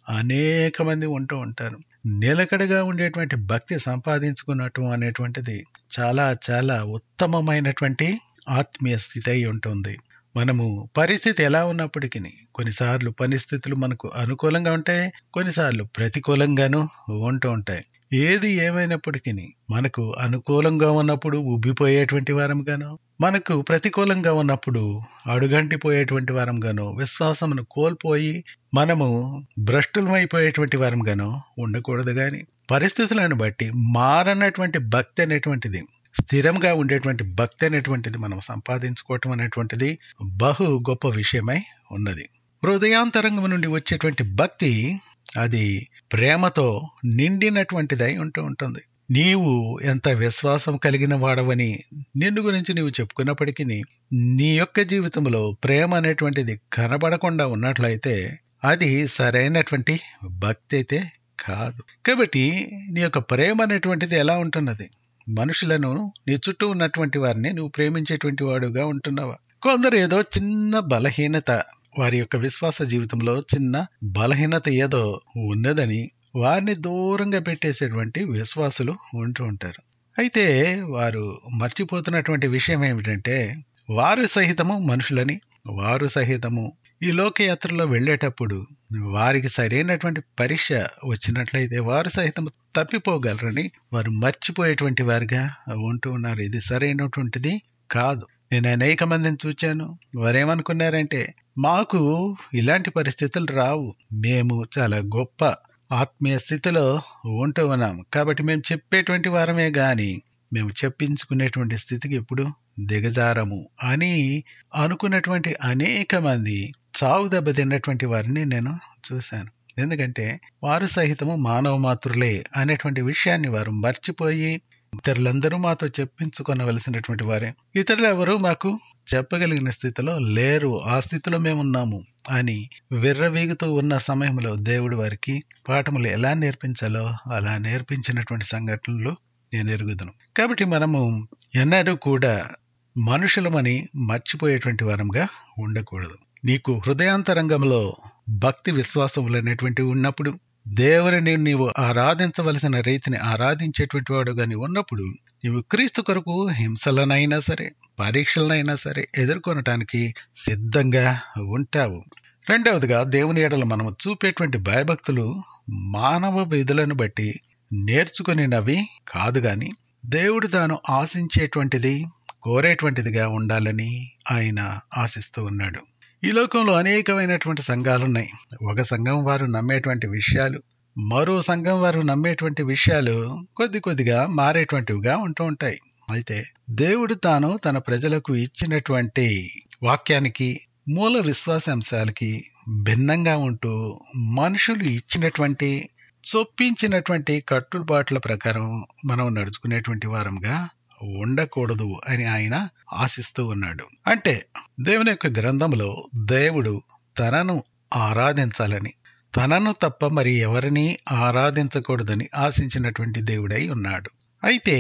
అనేక మంది ఉంటూ ఉంటారు నిలకడగా ఉండేటువంటి భక్తి సంపాదించుకున్నట్టు అనేటువంటిది చాలా చాలా ఉత్తమమైనటువంటి ఆత్మీయ స్థితి అయి ఉంటుంది మనము పరిస్థితి ఎలా ఉన్నప్పటికీ కొన్నిసార్లు పరిస్థితులు మనకు అనుకూలంగా ఉంటాయి కొన్నిసార్లు ప్రతికూలంగాను ఉంటూ ఉంటాయి ఏది ఏమైనప్పటికీ మనకు అనుకూలంగా ఉన్నప్పుడు ఉబ్బిపోయేటువంటి వారంగాను మనకు ప్రతికూలంగా ఉన్నప్పుడు అడుగంటిపోయేటువంటి వారంగాను విశ్వాసమును కోల్పోయి మనము భ్రష్టులమైపోయేటువంటి వారంగాను ఉండకూడదు గాని పరిస్థితులను బట్టి మారనటువంటి భక్తి అనేటువంటిది స్థిరంగా ఉండేటువంటి భక్తి అనేటువంటిది మనం సంపాదించుకోవటం అనేటువంటిది బహు గొప్ప విషయమై ఉన్నది హృదయాంతరంగం నుండి వచ్చేటువంటి భక్తి అది ప్రేమతో నిండినటువంటిదై ఉంటూ ఉంటుంది నీవు ఎంత విశ్వాసం కలిగిన వాడవని నిన్ను గురించి నీవు చెప్పుకున్నప్పటికీ నీ యొక్క జీవితంలో ప్రేమ అనేటువంటిది కనబడకుండా ఉన్నట్లయితే అది సరైనటువంటి భక్తి అయితే కాదు కాబట్టి నీ యొక్క ప్రేమ అనేటువంటిది ఎలా ఉంటున్నది మనుషులను నీ చుట్టూ ఉన్నటువంటి వారిని నువ్వు ప్రేమించేటువంటి వాడుగా ఉంటున్నావా కొందరు ఏదో చిన్న బలహీనత వారి యొక్క విశ్వాస జీవితంలో చిన్న బలహీనత ఏదో ఉన్నదని వారిని దూరంగా పెట్టేసేటువంటి విశ్వాసులు ఉంటూ ఉంటారు అయితే వారు మర్చిపోతున్నటువంటి విషయం ఏమిటంటే వారు సహితము మనుషులని వారు సహితము ఈ లోకయాత్రలో వెళ్ళేటప్పుడు వారికి సరైనటువంటి పరీక్ష వచ్చినట్లయితే వారు సహితం తప్పిపోగలరని వారు మర్చిపోయేటువంటి వారుగా ఉంటూ ఉన్నారు ఇది సరైనటువంటిది కాదు నేను అనేక మందిని చూచాను వారేమనుకున్నారంటే మాకు ఇలాంటి పరిస్థితులు రావు మేము చాలా గొప్ప ఆత్మీయ స్థితిలో ఉంటూ ఉన్నాము కాబట్టి మేము చెప్పేటువంటి వారమే గాని మేము చెప్పించుకునేటువంటి స్థితికి ఎప్పుడు దిగజారము అని అనుకున్నటువంటి అనేక మంది చావు దెబ్బ తిన్నటువంటి వారిని నేను చూశాను ఎందుకంటే వారు సహితము మానవ మాతృలే అనేటువంటి విషయాన్ని వారు మర్చిపోయి ఇతరులందరూ మాతో చెప్పించుకొనవలసినటువంటి వారే ఇతరులు ఎవరు మాకు చెప్పగలిగిన స్థితిలో లేరు ఆ స్థితిలో మేమున్నాము అని విర్రవీగుతూ ఉన్న సమయంలో దేవుడు వారికి పాఠములు ఎలా నేర్పించాలో అలా నేర్పించినటువంటి సంఘటనలు నేను ఎరుగుదును కాబట్టి మనము ఎన్నడూ కూడా మనుషులమని మర్చిపోయేటువంటి వారంగా ఉండకూడదు నీకు హృదయాంతరంగంలో భక్తి విశ్వాసములు అనేటువంటివి ఉన్నప్పుడు దేవుని నీవు ఆరాధించవలసిన రీతిని ఆరాధించేటువంటి వాడుగా నీవు ఉన్నప్పుడు నీవు క్రీస్తు కొరకు హింసలనైనా సరే పరీక్షలనైనా సరే ఎదుర్కొనటానికి సిద్ధంగా ఉంటావు రెండవదిగా దేవుని ఎడల మనము చూపేటువంటి భయభక్తులు మానవ విధులను బట్టి నేర్చుకునినవి కాదు గాని దేవుడు తాను ఆశించేటువంటిది కోరేటువంటిదిగా ఉండాలని ఆయన ఆశిస్తూ ఉన్నాడు ఈ లోకంలో అనేకమైనటువంటి సంఘాలున్నాయి ఒక సంఘం వారు నమ్మేటువంటి విషయాలు మరో సంఘం వారు నమ్మేటువంటి విషయాలు కొద్ది కొద్దిగా మారేటువంటివిగా ఉంటూ ఉంటాయి అయితే దేవుడు తాను తన ప్రజలకు ఇచ్చినటువంటి వాక్యానికి మూల విశ్వాసాంశాలకి భిన్నంగా ఉంటూ మనుషులు ఇచ్చినటువంటి చొప్పించినటువంటి కట్టుబాట్ల ప్రకారం మనం నడుచుకునేటువంటి వారంగా ఉండకూడదు అని ఆయన ఆశిస్తూ ఉన్నాడు అంటే దేవుని యొక్క గ్రంథంలో దేవుడు తనను ఆరాధించాలని తనను తప్ప మరి ఎవరిని ఆరాధించకూడదని ఆశించినటువంటి దేవుడై ఉన్నాడు అయితే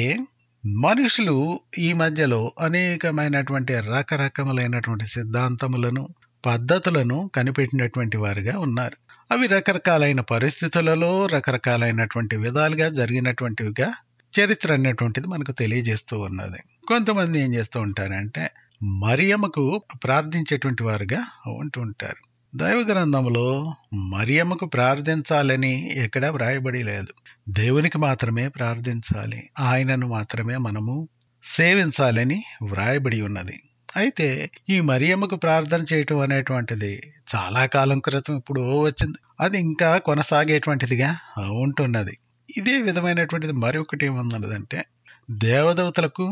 మనుషులు ఈ మధ్యలో అనేకమైనటువంటి రకరకములైనటువంటి సిద్ధాంతములను పద్ధతులను కనిపెట్టినటువంటి వారుగా ఉన్నారు అవి రకరకాలైన పరిస్థితులలో రకరకాలైనటువంటి విధాలుగా జరిగినటువంటివిగా చరిత్ర అనేటువంటిది మనకు తెలియజేస్తూ ఉన్నది కొంతమంది ఏం చేస్తూ ఉంటారంటే మరియమ్మకు ప్రార్థించేటువంటి వారుగా ఉంటూ ఉంటారు దైవ గ్రంథంలో మరియమ్మకు ప్రార్థించాలని ఎక్కడా వ్రాయబడి లేదు దేవునికి మాత్రమే ప్రార్థించాలి ఆయనను మాత్రమే మనము సేవించాలని వ్రాయబడి ఉన్నది అయితే ఈ మరియమ్మకు ప్రార్థన చేయటం అనేటువంటిది చాలా కాలం క్రితం ఇప్పుడు వచ్చింది అది ఇంకా కొనసాగేటువంటిదిగా ఉంటున్నది ఇదే విధమైనటువంటిది మరొకటి ఏమన్నదంటే దేవదూతలకు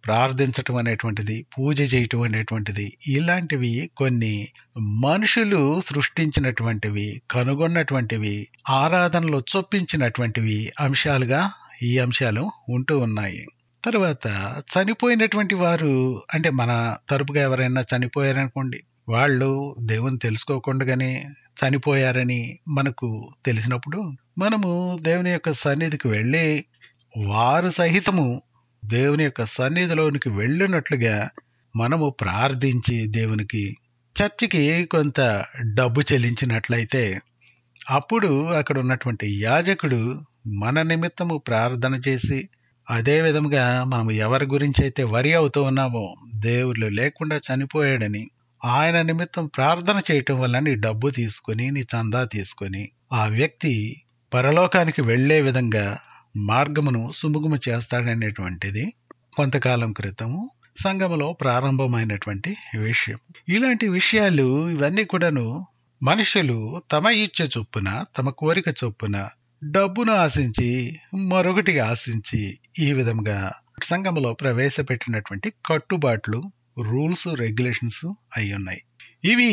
ప్రార్థించటం అనేటువంటిది పూజ చేయటం అనేటువంటిది ఇలాంటివి కొన్ని మనుషులు సృష్టించినటువంటివి కనుగొన్నటువంటివి ఆరాధనలో చొప్పించినటువంటివి అంశాలుగా ఈ అంశాలు ఉంటూ ఉన్నాయి తర్వాత చనిపోయినటువంటి వారు అంటే మన తరపుగా ఎవరైనా చనిపోయారనుకోండి వాళ్ళు దేవుని తెలుసుకోకుండానే చనిపోయారని మనకు తెలిసినప్పుడు మనము దేవుని యొక్క సన్నిధికి వెళ్ళి వారు సహితము దేవుని యొక్క సన్నిధిలోనికి వెళ్ళినట్లుగా మనము ప్రార్థించి దేవునికి చర్చికి కొంత డబ్బు చెల్లించినట్లయితే అప్పుడు అక్కడ ఉన్నటువంటి యాజకుడు మన నిమిత్తము ప్రార్థన చేసి అదే విధంగా మనం ఎవరి గురించి అయితే వరి అవుతూ ఉన్నామో దేవుళ్ళు లేకుండా చనిపోయాడని ఆయన నిమిత్తం ప్రార్థన చేయటం వల్ల నీ డబ్బు తీసుకొని నీ చందా తీసుకొని ఆ వ్యక్తి పరలోకానికి వెళ్లే విధంగా మార్గమును సుముఖము చేస్తాడనేటువంటిది కొంతకాలం క్రితము సంఘములో ప్రారంభమైనటువంటి విషయం ఇలాంటి విషయాలు ఇవన్నీ కూడాను మనుషులు తమ ఇచ్చ చొప్పున తమ కోరిక చొప్పున డబ్బును ఆశించి మరొకటి ఆశించి ఈ విధంగా సంఘములో ప్రవేశపెట్టినటువంటి కట్టుబాట్లు రూల్స్ రెగ్యులేషన్స్ అయి ఉన్నాయి ఇవి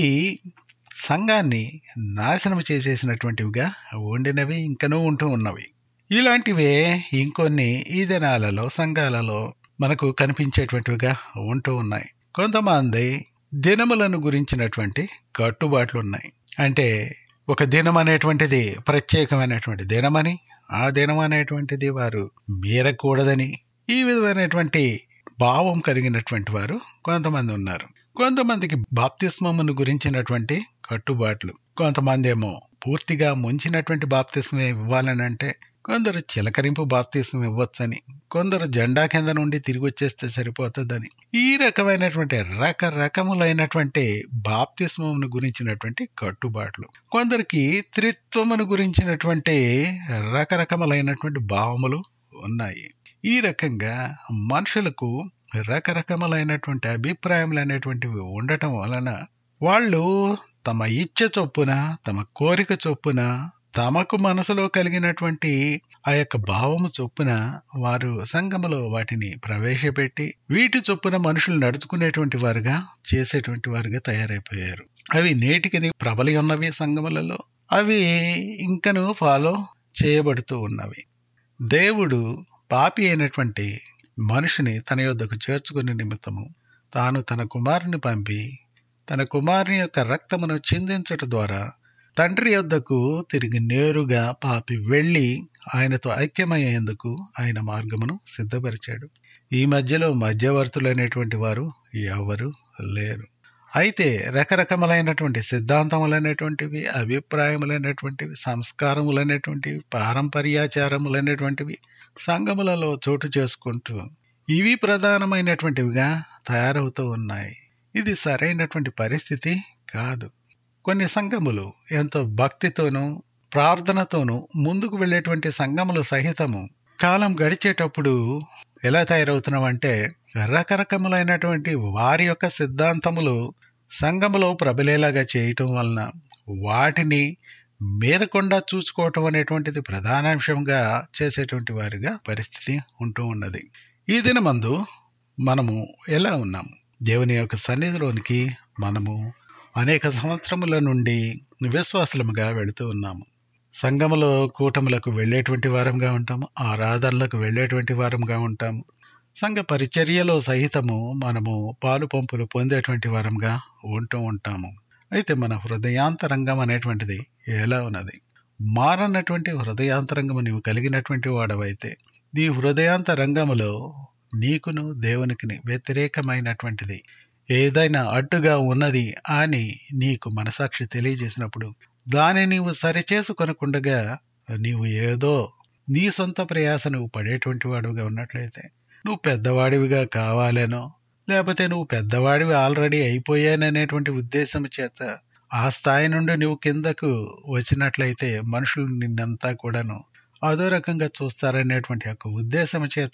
సంఘాన్ని నాశనం చేసేసినటువంటివిగా ఉండినవి ఇంకనూ ఉంటూ ఉన్నవి ఇలాంటివే ఇంకొన్ని ఈ దినాలలో సంఘాలలో మనకు కనిపించేటువంటివిగా ఉంటూ ఉన్నాయి కొంతమంది దినములను గురించినటువంటి కట్టుబాట్లు ఉన్నాయి అంటే ఒక దినం అనేటువంటిది ప్రత్యేకమైనటువంటి దినమని ఆ దినం అనేటువంటిది వారు మీరకూడదని ఈ విధమైనటువంటి భావం కలిగినటువంటి వారు కొంతమంది ఉన్నారు కొంతమందికి బాప్తిస్మమును గురించినటువంటి కట్టుబాట్లు కొంతమంది ఏమో పూర్తిగా ముంచినటువంటి బాప్తిస్మం ఇవ్వాలని అంటే కొందరు చిలకరింపు బాప్తిస్మం ఇవ్వచ్చని కొందరు జెండా కింద నుండి తిరిగి వచ్చేస్తే సరిపోతుందని ఈ రకమైనటువంటి రకరకములైనటువంటి బాప్తిస్మమును గురించినటువంటి కట్టుబాట్లు కొందరికి త్రిత్వమును గురించినటువంటి రకరకములైనటువంటి భావములు ఉన్నాయి ఈ రకంగా మనుషులకు రకరకములైనటువంటి అభిప్రాయములు అనేటువంటివి ఉండటం వలన వాళ్ళు తమ ఇచ్చ చొప్పున తమ కోరిక చొప్పున తమకు మనసులో కలిగినటువంటి ఆ యొక్క భావము చొప్పున వారు సంఘములో వాటిని ప్రవేశపెట్టి వీటి చొప్పున మనుషులు నడుచుకునేటువంటి వారుగా చేసేటువంటి వారుగా తయారైపోయారు అవి నేటికి ప్రబలి ఉన్నవి సంఘములలో అవి ఇంకను ఫాలో చేయబడుతూ ఉన్నవి దేవుడు పాపి అయినటువంటి మనిషిని తన యొద్దకు చేర్చుకునే నిమిత్తము తాను తన కుమారుని పంపి తన కుమారుని యొక్క రక్తమును చిందించట ద్వారా తండ్రి యొద్దకు తిరిగి నేరుగా పాపి వెళ్ళి ఆయనతో ఐక్యమయ్యేందుకు ఆయన మార్గమును సిద్ధపరిచాడు ఈ మధ్యలో మధ్యవర్తులు అనేటువంటి వారు ఎవరు లేరు అయితే రకరకములైనటువంటి సిద్ధాంతములైనటువంటివి అభిప్రాయములైనటువంటివి సంస్కారములైనటువంటివి పారంపర్యాచారములైనటువంటివి సంఘములలో చోటు చేసుకుంటూ ఇవి ప్రధానమైనటువంటివిగా తయారవుతూ ఉన్నాయి ఇది సరైనటువంటి పరిస్థితి కాదు కొన్ని సంఘములు ఎంతో భక్తితోనూ ప్రార్థనతోనూ ముందుకు వెళ్ళేటువంటి సంఘములు సహితము కాలం గడిచేటప్పుడు ఎలా తయారవుతున్నామంటే రకరకములైనటువంటి వారి యొక్క సిద్ధాంతములు సంఘములో ప్రబలేలాగా చేయటం వలన వాటిని మేరకుండా చూసుకోవటం అనేటువంటిది ప్రధానాంశంగా చేసేటువంటి వారిగా పరిస్థితి ఉంటూ ఉన్నది ఈ దినమందు మనము ఎలా ఉన్నాము దేవుని యొక్క సన్నిధిలోనికి మనము అనేక సంవత్సరముల నుండి విశ్వాసులముగా వెళుతూ ఉన్నాము సంఘములో కూటములకు వెళ్ళేటువంటి వారంగా ఉంటాము ఆరాధనలకు వెళ్ళేటువంటి వారంగా ఉంటాము సంఘ పరిచర్యలో సహితము మనము పాలు పంపులు పొందేటువంటి వారంగా ఉంటూ ఉంటాము అయితే మన హృదయాంతరంగం అనేటువంటిది ఎలా ఉన్నది మారన్నటువంటి హృదయాంతరంగము నీవు కలిగినటువంటి వాడవైతే నీ హృదయాంతరంగములో నీకును దేవునికి వ్యతిరేకమైనటువంటిది ఏదైనా అడ్డుగా ఉన్నది అని నీకు మనసాక్షి తెలియజేసినప్పుడు దాన్ని నీవు సరిచేసుకొనకుండగా నీవు ఏదో నీ సొంత ప్రయాస నువ్వు పడేటువంటి వాడుగా ఉన్నట్లయితే నువ్వు పెద్దవాడివిగా కావాలనో లేకపోతే నువ్వు పెద్దవాడివి ఆల్రెడీ అయిపోయాననేటువంటి ఉద్దేశం చేత ఆ స్థాయి నుండి నువ్వు కిందకు వచ్చినట్లయితే మనుషులు నిన్నంతా కూడాను అదో రకంగా చూస్తారనేటువంటి యొక్క ఉద్దేశం చేత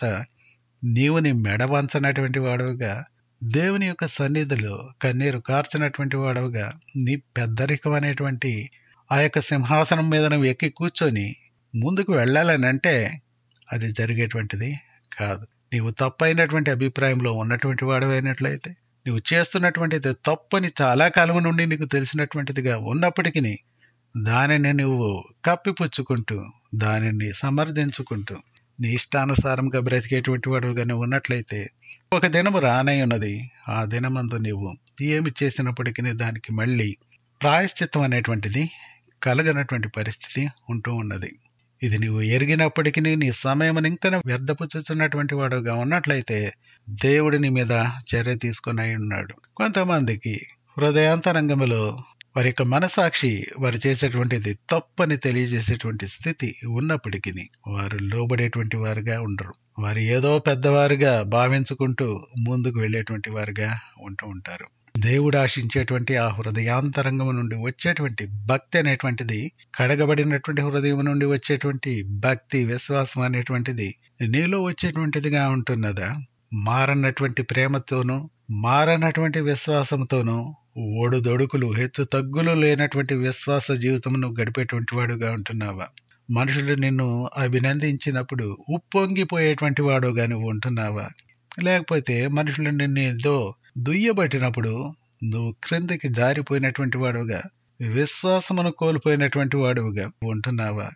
నీవు నీ మెడ వంచనటువంటి వాడుగా దేవుని యొక్క సన్నిధిలో కన్నీరు కార్చినటువంటి వాడవుగా నీ పెద్దరికం అనేటువంటి ఆ యొక్క సింహాసనం మీద నువ్వు ఎక్కి కూర్చొని ముందుకు వెళ్ళాలని అంటే అది జరిగేటువంటిది కాదు నీవు తప్పైనటువంటి అభిప్రాయంలో ఉన్నటువంటి వాడవైనట్లయితే నువ్వు చేస్తున్నటువంటిది తప్పని చాలా కాలం నుండి నీకు తెలిసినటువంటిదిగా ఉన్నప్పటికీ దానిని నువ్వు కప్పిపుచ్చుకుంటూ దానిని సమర్థించుకుంటూ నీ ఇష్టానుసారంగా బ్రతికేటువంటి వాడుగానే ఉన్నట్లయితే ఒక దినము రానై ఉన్నది ఆ దినమందు నీవు ఏమి చేసినప్పటికీ దానికి మళ్ళీ ప్రాయశ్చిత్తం అనేటువంటిది కలగనటువంటి పరిస్థితి ఉంటూ ఉన్నది ఇది నీవు ఎరిగినప్పటికీ నీ సమయం ఇంకా వ్యర్థపుచ్చుతున్నటువంటి వాడుగా ఉన్నట్లయితే దేవుడి నీ మీద చర్య తీసుకుని ఉన్నాడు కొంతమందికి హృదయాంతరంగంలో వారి యొక్క మనసాక్షి వారు చేసేటువంటిది తప్పని తెలియజేసేటువంటి స్థితి ఉన్నప్పటికీ వారు లోబడేటువంటి వారుగా ఉండరు వారు ఏదో పెద్దవారుగా భావించుకుంటూ ముందుకు వెళ్ళేటువంటి వారుగా ఉంటూ ఉంటారు దేవుడు ఆశించేటువంటి ఆ హృదయాంతరంగం నుండి వచ్చేటువంటి భక్తి అనేటువంటిది కడగబడినటువంటి హృదయం నుండి వచ్చేటువంటి భక్తి విశ్వాసం అనేటువంటిది నీలో వచ్చేటువంటిదిగా ఉంటున్నదా మారనటువంటి ప్రేమతోనూ మారనటువంటి విశ్వాసంతోనూ ఓడుదొడుకులు హెచ్చు తగ్గులు లేనటువంటి విశ్వాస జీవితమును గడిపేటువంటి వాడుగా ఉంటున్నావా మనుషులు నిన్ను అభినందించినప్పుడు ఉప్పొంగిపోయేటువంటి వాడుగా నువ్వు ఉంటున్నావా లేకపోతే మనుషులు నిన్ను ఏదో దుయ్యబట్టినప్పుడు నువ్వు క్రిందకి జారిపోయినటువంటి వాడుగా విశ్వాసమును కోల్పోయినటువంటి వాడుగా ఉంటున్నావా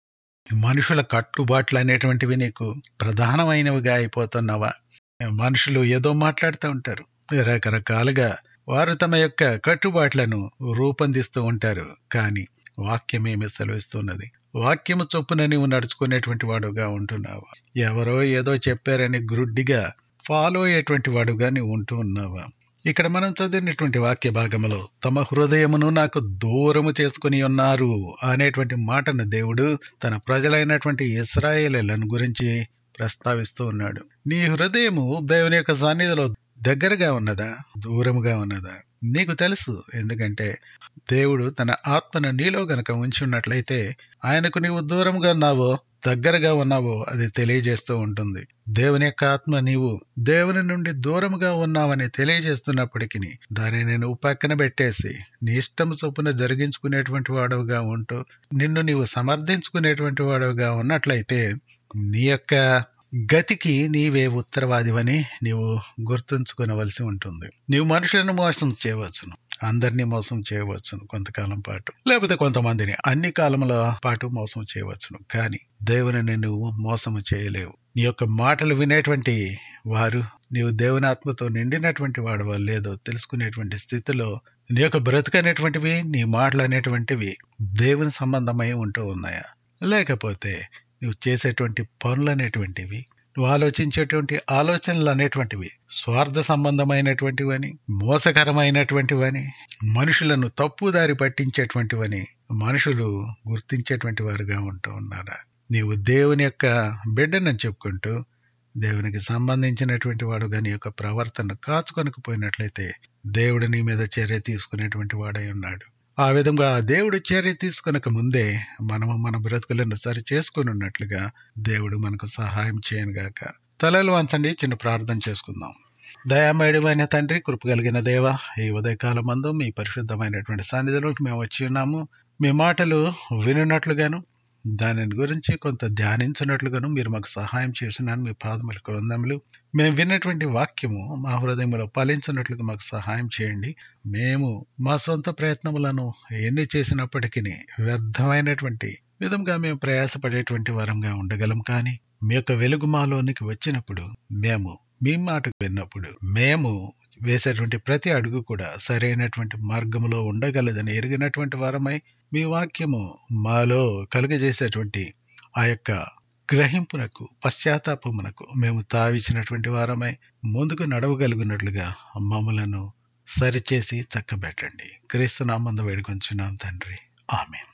మనుషుల కట్టుబాట్లు అనేటువంటివి నీకు ప్రధానమైనవిగా అయిపోతున్నావా మనుషులు ఏదో మాట్లాడుతూ ఉంటారు రకరకాలుగా వారు తమ యొక్క కట్టుబాట్లను రూపొందిస్తూ ఉంటారు కానీ వాక్యమేమి సెలవిస్తున్నది వాక్యము చొప్పున నీవు నడుచుకునేటువంటి వాడుగా ఉంటున్నావా ఎవరో ఏదో చెప్పారని గ్రుడ్డిగా ఫాలో అయ్యేటువంటి వాడుగా నీవు ఉంటూ ఉన్నావా ఇక్కడ మనం చదివినటువంటి వాక్య భాగంలో తమ హృదయమును నాకు దూరము చేసుకుని ఉన్నారు అనేటువంటి మాటను దేవుడు తన ప్రజలైనటువంటి ఇస్రాయేలీలను గురించి ప్రస్తావిస్తూ ఉన్నాడు నీ హృదయము దేవుని యొక్క సన్నిధిలో దగ్గరగా ఉన్నదా దూరముగా ఉన్నదా నీకు తెలుసు ఎందుకంటే దేవుడు తన ఆత్మను నీలో గనక ఉంచి ఉన్నట్లయితే ఆయనకు నీవు దూరంగా ఉన్నావో దగ్గరగా ఉన్నావో అది తెలియజేస్తూ ఉంటుంది దేవుని యొక్క ఆత్మ నీవు దేవుని నుండి దూరముగా ఉన్నావని తెలియజేస్తున్నప్పటికీ దానిని నువ్వు పక్కన పెట్టేసి నీ ఇష్టం చొప్పున జరిగించుకునేటువంటి వాడుగా ఉంటూ నిన్ను నీవు సమర్థించుకునేటువంటి వాడుగా ఉన్నట్లయితే నీ యొక్క గతికి నీవే ఉత్తరవాదివని నీవు గుర్తుంచుకునవలసి ఉంటుంది నీవు మనుషులను మోసం చేయవచ్చును అందరినీ మోసం చేయవచ్చును కొంతకాలం పాటు లేకపోతే కొంతమందిని అన్ని కాలముల పాటు మోసం చేయవచ్చును కానీ దేవుని నువ్వు మోసము చేయలేవు నీ యొక్క మాటలు వినేటువంటి వారు నీవు దేవుని ఆత్మతో నిండినటువంటి వాడు లేదో తెలుసుకునేటువంటి స్థితిలో నీ యొక్క బ్రతుకనేటువంటివి నీ మాటలు అనేటువంటివి దేవుని సంబంధమై ఉంటూ ఉన్నాయా లేకపోతే నువ్వు చేసేటువంటి పనులు అనేటువంటివి నువ్వు ఆలోచించేటువంటి ఆలోచనలు అనేటువంటివి స్వార్థ సంబంధమైనటువంటివని మోసకరమైనటువంటివని మనుషులను తప్పుదారి పట్టించేటువంటివని మనుషులు గుర్తించేటువంటి వారుగా ఉంటూ ఉన్నారా నీవు దేవుని యొక్క బిడ్డనని చెప్పుకుంటూ దేవునికి సంబంధించినటువంటి వాడు నీ యొక్క ప్రవర్తన కాచుకొనకపోయినట్లయితే దేవుడు నీ మీద చర్య తీసుకునేటువంటి వాడై ఉన్నాడు ఆ విధంగా దేవుడు చర్య తీసుకునక ముందే మనము మన బ్రతుకులను సరి చేసుకుని ఉన్నట్లుగా దేవుడు మనకు సహాయం చేయనుగాక తలలు వంచండి చిన్న ప్రార్థన చేసుకుందాం దయామేడమైన తండ్రి కృప కలిగిన దేవ ఈ ఉదయకాలం మందు మీ పరిశుద్ధమైనటువంటి సన్నిధిలోకి మేము వచ్చి ఉన్నాము మీ మాటలు వినున్నట్లుగాను దానిని గురించి కొంత ధ్యానించినట్లుగాను మీరు మాకు సహాయం చేసినాను మీ పాదములకు వందములు మేము విన్నటువంటి వాక్యము మా హృదయంలో ఫలించినట్లుగా మాకు సహాయం చేయండి మేము మా సొంత ప్రయత్నములను ఎన్ని చేసినప్పటికీ వ్యర్థమైనటువంటి విధంగా మేము ప్రయాసపడేటువంటి వరంగా ఉండగలం కానీ మీ యొక్క వెలుగు మాలోనికి వచ్చినప్పుడు మేము మీ మాటకు విన్నప్పుడు మేము వేసేటువంటి ప్రతి అడుగు కూడా సరైనటువంటి మార్గంలో ఉండగలదని ఎరిగినటువంటి వారమై మీ వాక్యము మాలో కలుగజేసేటువంటి ఆ యొక్క గ్రహింపునకు పశ్చాత్తాపమునకు మేము తావిచ్చినటువంటి వారమై ముందుకు నడవగలుగునట్లుగా మమ్మలను సరిచేసి చక్కబెట్టండి క్రీస్తు నామందు వేడుకొంచున్నాం తండ్రి ఆమె